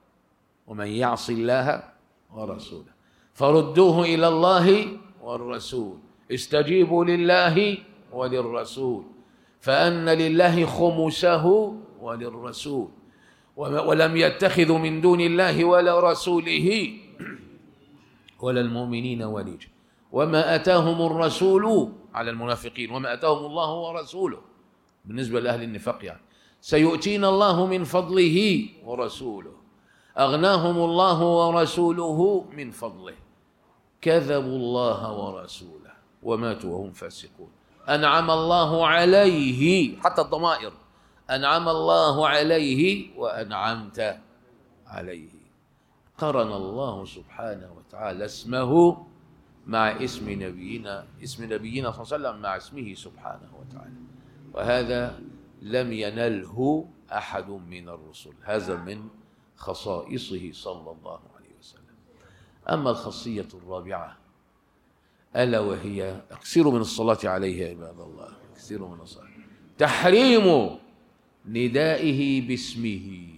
ومن يعص الله ورسوله فردوه الى الله والرسول استجيبوا لله وللرسول فان لله خمسه وللرسول ولم يتخذوا من دون الله ولا رسوله ولا المؤمنين وليجا وما اتاهم الرسول على المنافقين وما اتاهم الله ورسوله بالنسبه لاهل النفاق يعني سيؤتينا الله من فضله ورسوله اغناهم الله ورسوله من فضله كذبوا الله ورسوله وماتوا وهم فاسقون انعم الله عليه حتى الضمائر انعم الله عليه وانعمت عليه قرن الله سبحانه وتعالى اسمه مع اسم نبينا اسم نبينا صلى الله عليه وسلم مع اسمه سبحانه وتعالى وهذا لم ينله احد من الرسل هذا من خصائصه صلى الله عليه وسلم اما الخاصيه الرابعه الا وهي اكثروا من الصلاه عليه يا عباد الله اكثروا من الصلاه تحريم ندائه باسمه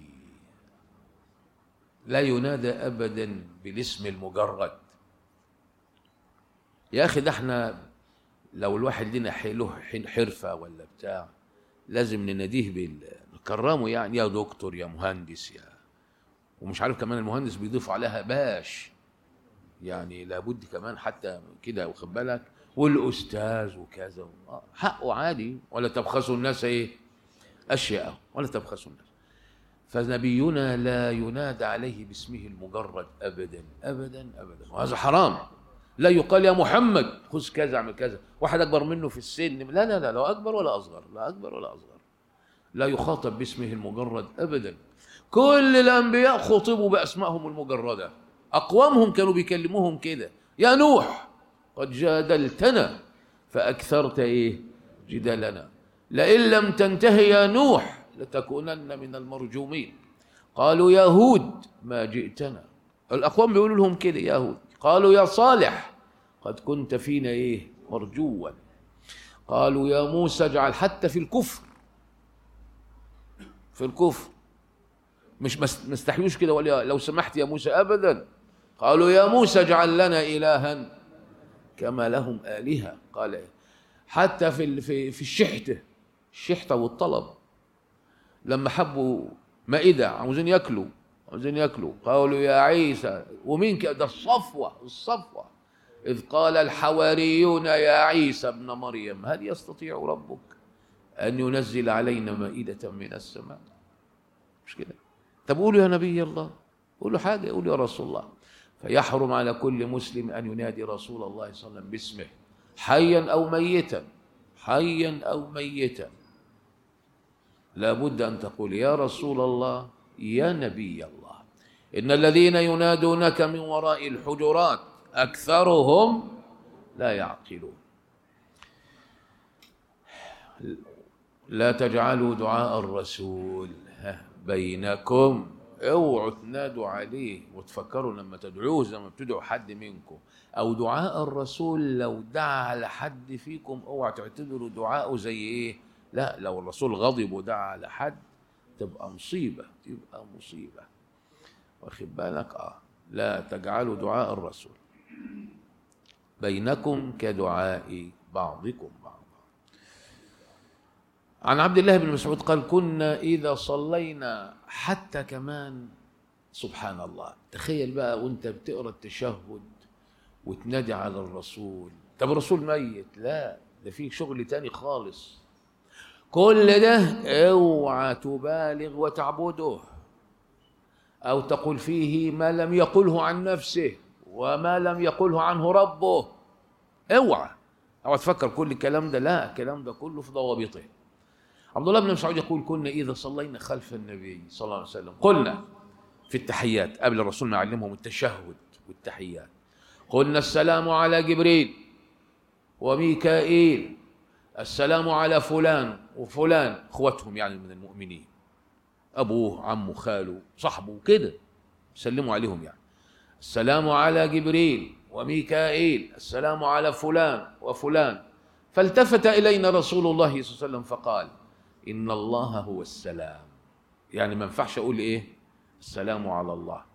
لا ينادى ابدا بالاسم المجرد يا اخي ده احنا لو الواحد لنا له حرفه ولا بتاع لازم نناديه بال نكرمه يعني يا دكتور يا مهندس يا ومش عارف كمان المهندس بيضيف عليها باش يعني لابد كمان حتى كده واخد بالك والاستاذ وكذا حقه عادي ولا تبخسوا الناس ايه اشياء ولا تبخسوا الناس فنبينا لا ينادى عليه باسمه المجرد ابدا ابدا ابدا وهذا حرام لا يقال يا محمد خذ كذا اعمل كذا واحد اكبر منه في السن لا لا لا لا اكبر ولا اصغر لا اكبر ولا اصغر لا يخاطب باسمه المجرد ابدا كل الانبياء خطبوا باسمائهم المجرده اقوامهم كانوا بيكلموهم كده يا نوح قد جادلتنا فاكثرت ايه جدالنا لئن لم تنتهي يا نوح لتكونن من المرجومين قالوا يا هود ما جئتنا الاقوام بيقولوا لهم كده يا هود قالوا يا صالح قد كنت فينا ايه مرجوا قالوا يا موسى اجعل حتى في الكفر في الكفر مش ما استحيوش كده ولا لو سمحت يا موسى ابدا قالوا يا موسى اجعل لنا الها كما لهم الهه قال حتى في في في الشحته الشحته والطلب لما حبوا مائده عاوزين ياكلوا عاوزين ياكلوا قالوا يا عيسى ومين ده الصفوه الصفوه اذ قال الحواريون يا عيسى ابن مريم هل يستطيع ربك ان ينزل علينا مائده من السماء مش كده طب قولوا يا نبي الله قولوا حاجه قولوا يا رسول الله فيحرم على كل مسلم ان ينادي رسول الله صلى الله عليه وسلم باسمه حيا او ميتا حيا او ميتا لابد ان تقول يا رسول الله يا نبي الله ان الذين ينادونك من وراء الحجرات اكثرهم لا يعقلون لا تجعلوا دعاء الرسول بينكم اوعوا تنادوا عليه وتفكروا لما تدعوه زي ما بتدعوا حد منكم او دعاء الرسول لو دعا على حد فيكم اوعوا تعتبروا دعاءه زي ايه لا لو الرسول غضب ودعا على حد تبقى مصيبه تبقى مصيبه واخد بالك اه لا تجعلوا دعاء الرسول بينكم كدعاء بعضكم بعضا عن عبد الله بن مسعود قال كنا إذا صلينا حتى كمان سبحان الله تخيل بقى وانت بتقرا التشهد وتنادي على الرسول طب الرسول ميت لا ده فيه شغل تاني خالص كل ده اوعى تبالغ وتعبده او تقول فيه ما لم يقله عن نفسه وما لم يقله عنه ربه اوعى اوعى تفكر كل الكلام ده لا الكلام ده كله في ضوابطه عبد الله بن مسعود يقول كنا اذا صلينا خلف النبي صلى الله عليه وسلم قلنا في التحيات قبل الرسول ما يعلمهم التشهد والتحيات قلنا السلام على جبريل وميكائيل السلام على فلان وفلان اخوتهم يعني من المؤمنين ابوه عمه خاله صاحبه كده سلموا عليهم يعني السلام على جبريل وميكائيل السلام على فلان وفلان فالتفت الينا رسول الله صلى الله عليه وسلم فقال ان الله هو السلام يعني ما ينفعش اقول ايه السلام على الله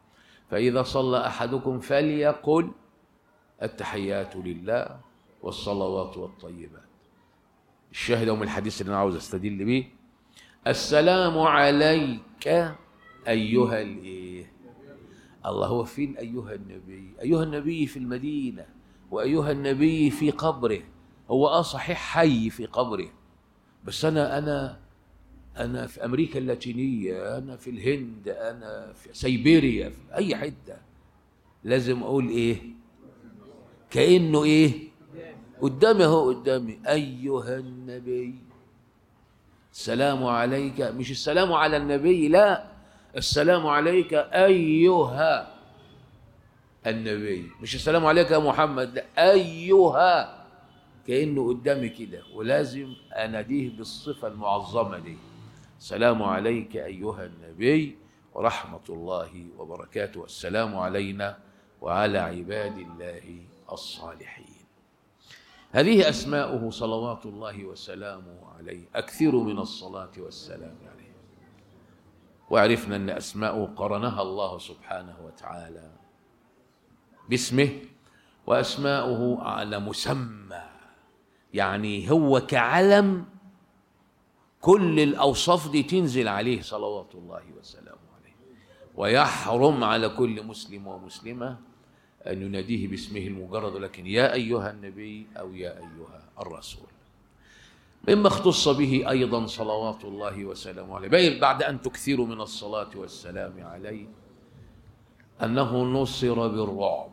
فإذا صلى أحدكم فليقل التحيات لله والصلوات والطيبات الشاهد من الحديث اللي أنا عاوز أستدل به السلام عليك أيها الإيه الله هو فين أيها النبي أيها النبي في المدينة وأيها النبي في قبره هو آه صحيح حي في قبره بس أنا أنا أنا في أمريكا اللاتينية أنا في الهند أنا في سيبيريا في أي حتة لازم أقول إيه كأنه إيه قدامي أهو قدامي أيها النبي السلام عليك مش السلام على النبي لا السلام عليك أيها النبي مش السلام عليك يا محمد لا أيها كأنه قدامي كده ولازم أناديه بالصفة المعظمة دي السلام عليك أيها النبي ورحمة الله وبركاته السلام علينا وعلى عباد الله الصالحين هذه أسماؤه صلوات الله وسلامه عليه أكثر من الصلاة والسلام عليه وعرفنا أن أسماءه قرنها الله سبحانه وتعالى باسمه وأسماؤه على مسمى يعني هو كعلم كل الأوصاف دي تنزل عليه صلوات الله وسلامه عليه ويحرم على كل مسلم ومسلمة أن يناديه باسمه المجرد لكن يا أيها النبي أو يا أيها الرسول مما اختص به أيضا صلوات الله وسلامه عليه بعد أن تكثروا من الصلاة والسلام عليه أنه نصر بالرعب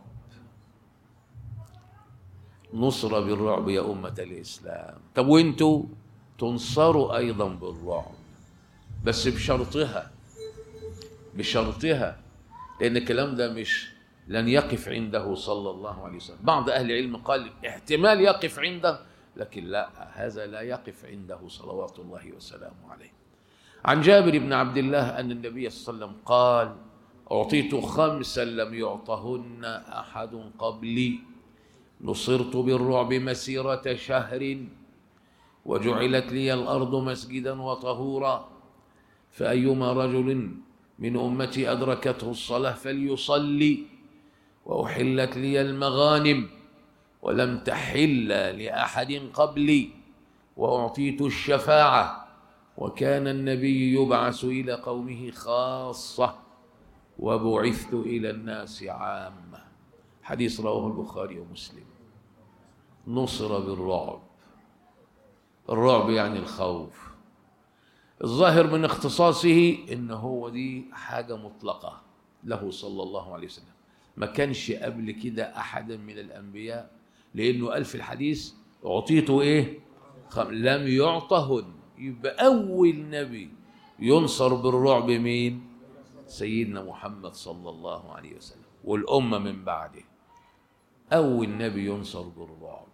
نصر بالرعب يا أمة الإسلام طب وانتوا تنصروا أيضا بالرعب بس بشرطها بشرطها لأن الكلام ده مش لن يقف عنده صلى الله عليه وسلم بعض أهل العلم قال احتمال يقف عنده لكن لا هذا لا يقف عنده صلوات الله وسلامه عليه عن جابر بن عبد الله أن النبي صلى الله عليه وسلم قال أعطيت خمسا لم يعطهن أحد قبلي نصرت بالرعب مسيرة شهر وجعلت لي الأرض مسجدا وطهورا فأيما رجل من أمتي أدركته الصلاة فليصلي وأحلت لي المغانم ولم تحل لأحد قبلي وأعطيت الشفاعة وكان النبي يبعث إلى قومه خاصة وبعثت إلى الناس عامة حديث رواه البخاري ومسلم نصر بالرعب الرعب يعني الخوف الظاهر من اختصاصه ان هو دي حاجه مطلقه له صلى الله عليه وسلم ما كانش قبل كده احدا من الانبياء لانه قال في الحديث اعطيته ايه خم... لم يعطهن يبقى اول نبي ينصر بالرعب مين سيدنا محمد صلى الله عليه وسلم والامه من بعده اول نبي ينصر بالرعب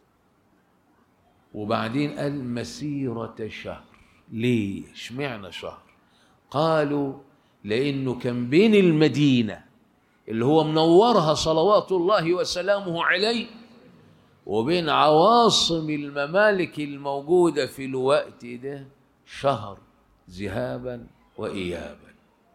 وبعدين قال مسيرة شهر ليه اشمعنى شهر قالوا لأنه كان بين المدينة اللي هو منورها صلوات الله وسلامه عليه وبين عواصم الممالك الموجودة في الوقت ده شهر ذهابا وإيابا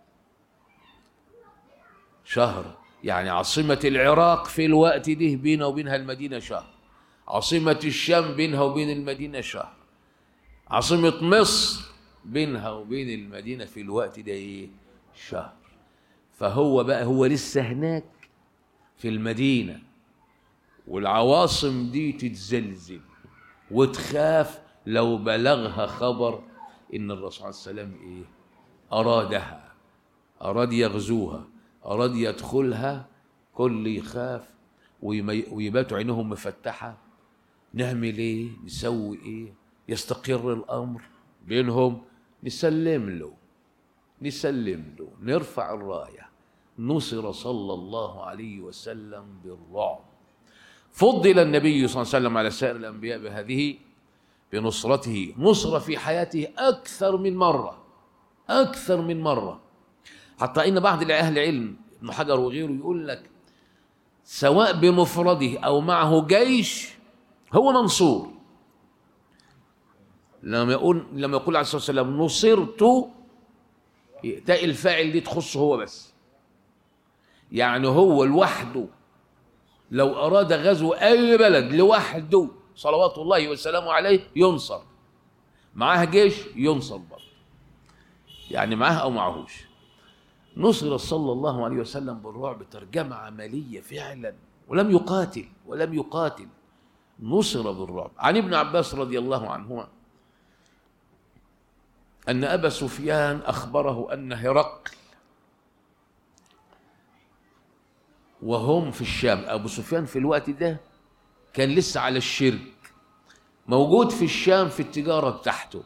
شهر يعني عاصمة العراق في الوقت ده بينه وبينها المدينة شهر عاصمة الشام بينها وبين المدينة شهر عاصمة مصر بينها وبين المدينة في الوقت ده ايه شهر فهو بقى هو لسه هناك في المدينة والعواصم دي تتزلزل وتخاف لو بلغها خبر ان الرسول صلى الله عليه وسلم ايه ارادها اراد يغزوها اراد يدخلها كل يخاف ويباتوا عينهم مفتحه نعمل ايه نسوي ايه يستقر الامر بينهم نسلم له نسلم له نرفع الرايه نصر صلى الله عليه وسلم بالرعب فضل النبي صلى الله عليه وسلم على سائر الانبياء بهذه بنصرته نصر في حياته اكثر من مره اكثر من مره حتى ان بعض اهل العلم ابن حجر وغيره يقول لك سواء بمفرده او معه جيش هو منصور لما يقول لما يقول عليه الصلاه والسلام نصرت تاء الفاعل دي تخصه هو بس يعني هو لوحده لو أراد غزو أي بلد لوحده صلوات الله وسلامه عليه ينصر معاه جيش ينصر برضه يعني معاه أو معهوش نصر صلى الله عليه وسلم بالرعب ترجمة عملية فعلا ولم يقاتل ولم يقاتل نصر بالرعب عن ابن عباس رضي الله عنهما أن أبا سفيان أخبره أن هرقل وهم في الشام أبو سفيان في الوقت ده كان لسه على الشرك موجود في الشام في التجارة بتاعته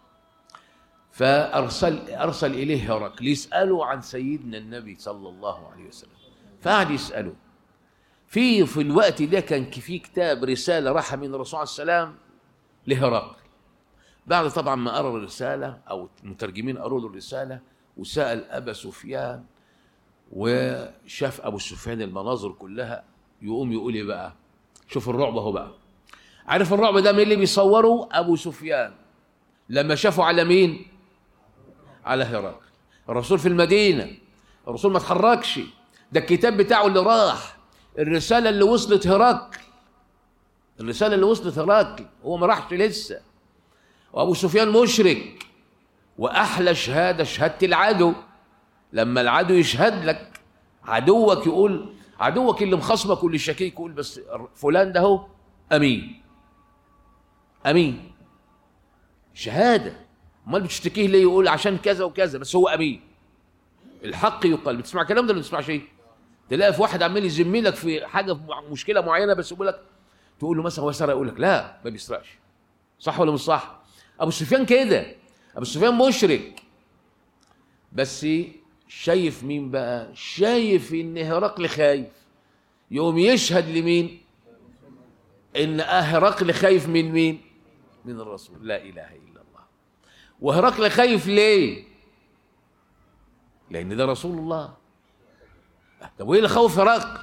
فأرسل أرسل إليه هرقل يسأله عن سيدنا النبي صلى الله عليه وسلم فقعد يسأله في في الوقت ده كان في كتاب رسالة راح من الرسول عليه السلام لهرقل بعد طبعا ما قرأ الرسالة أو المترجمين قروا له الرسالة وسأل أبا سفيان وشاف أبو سفيان المناظر كلها يقوم يقول إيه بقى شوف الرعب أهو بقى عارف الرعب ده مين اللي بيصوره أبو سفيان لما شافوا على مين على هرقل الرسول في المدينة الرسول ما اتحركش ده الكتاب بتاعه اللي راح الرسالة اللي وصلت هرقل الرسالة اللي وصلت هرقل هو ما راحش لسه وأبو سفيان مشرك وأحلى شهادة شهادة العدو لما العدو يشهد لك عدوك يقول عدوك اللي مخصمك واللي شكيك يقول بس فلان ده هو أمين أمين شهادة امال بتشتكيه ليه يقول عشان كذا وكذا بس هو امين الحق يقال بتسمع كلام ده ولا بتسمع شيء تلاقي في واحد عمال يذم لك في حاجه في مشكله معينه بس يقول لك تقول له مثلا هو سرق يقول لك لا ما بيسرقش صح ولا مش صح ابو سفيان كده ابو سفيان مشرك بس شايف مين بقى شايف ان هرقل خايف يقوم يشهد لمين ان هرقل خايف من مين من الرسول لا اله الا الله وهرقل خايف ليه لان ده رسول الله طب وايه اللي خوف هرقل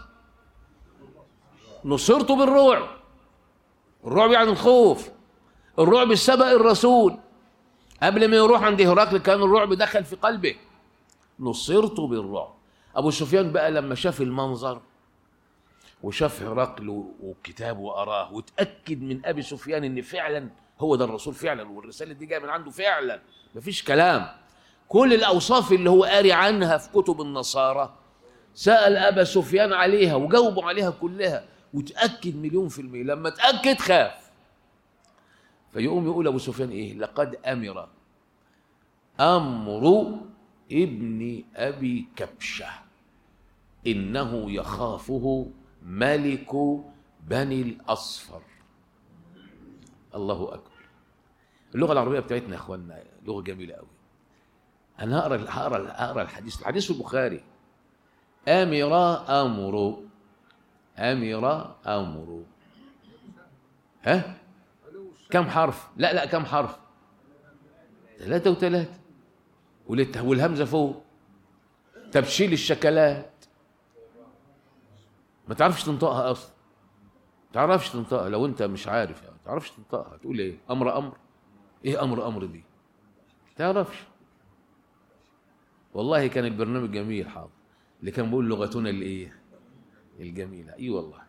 نصرته بالرعب الرعب يعني الخوف الرعب سبق الرسول قبل ما يروح عند هرقل كان الرعب دخل في قلبه نصرته بالرعب ابو سفيان بقى لما شاف المنظر وشاف هرقل وكتابه وقراه وتاكد من ابي سفيان ان فعلا هو ده الرسول فعلا والرساله دي جايه من عنده فعلا مفيش كلام كل الاوصاف اللي هو قاري عنها في كتب النصارى سال ابا سفيان عليها وجاوبوا عليها كلها وتاكد مليون في الميه لما تاكد خاف فيقوم يقول ابو سفيان ايه لقد امر امر ابن ابي كبشه انه يخافه ملك بني الاصفر الله اكبر اللغه العربيه بتاعتنا يا اخوانا لغه جميله قوي انا هقرا هقرا هقرا الحديث الحديث في البخاري امر امر امر امر ها كم حرف لا لا كم حرف ثلاثة وثلاثة والهمزة فوق تبشيل الشكلات ما تعرفش تنطقها اصلا ما تعرفش تنطقها لو انت مش عارف يعني ما تعرفش تنطقها تقول ايه امر امر ايه امر امر دي ما تعرفش والله كان البرنامج جميل حاضر اللي كان بيقول لغتنا الايه الجميله اي والله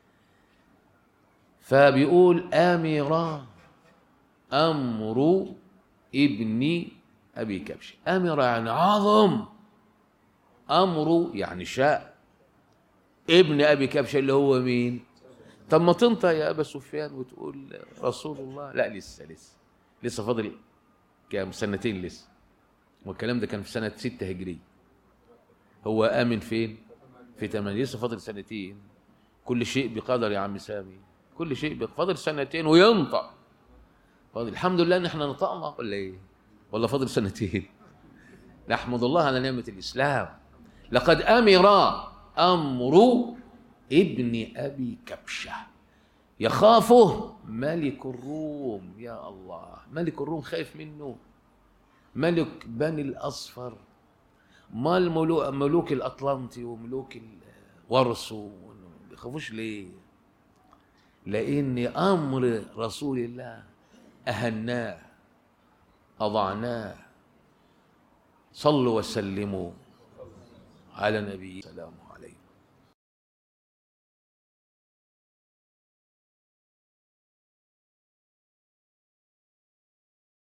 فبيقول امر امر ابن ابي كبش امر يعني عظم امر يعني شاء ابن ابي كبش اللي هو مين طب ما تنطق يا ابا سفيان وتقول رسول الله لا لسه لسه لسه فاضل كام سنتين لسه والكلام ده كان في سنه 6 هجري هو امن فين في 8 لسه فاضل سنتين كل شيء بقدر يا عم سامي كل شيء بقدر فاضل سنتين وينطق فاضل الحمد لله ان احنا نطقنا ولا ايه ولا فاضل سنتين نحمد الله على نعمه الاسلام لقد امر امر ابن ابي كبشه يخافه ملك الروم يا الله ملك الروم خايف منه ملك بني الاصفر ما الملوك ملوك الاطلنطي وملوك الورس ما بيخافوش ليه لان امر رسول الله اهناه اضعناه صلوا وسلموا على نبي سلامه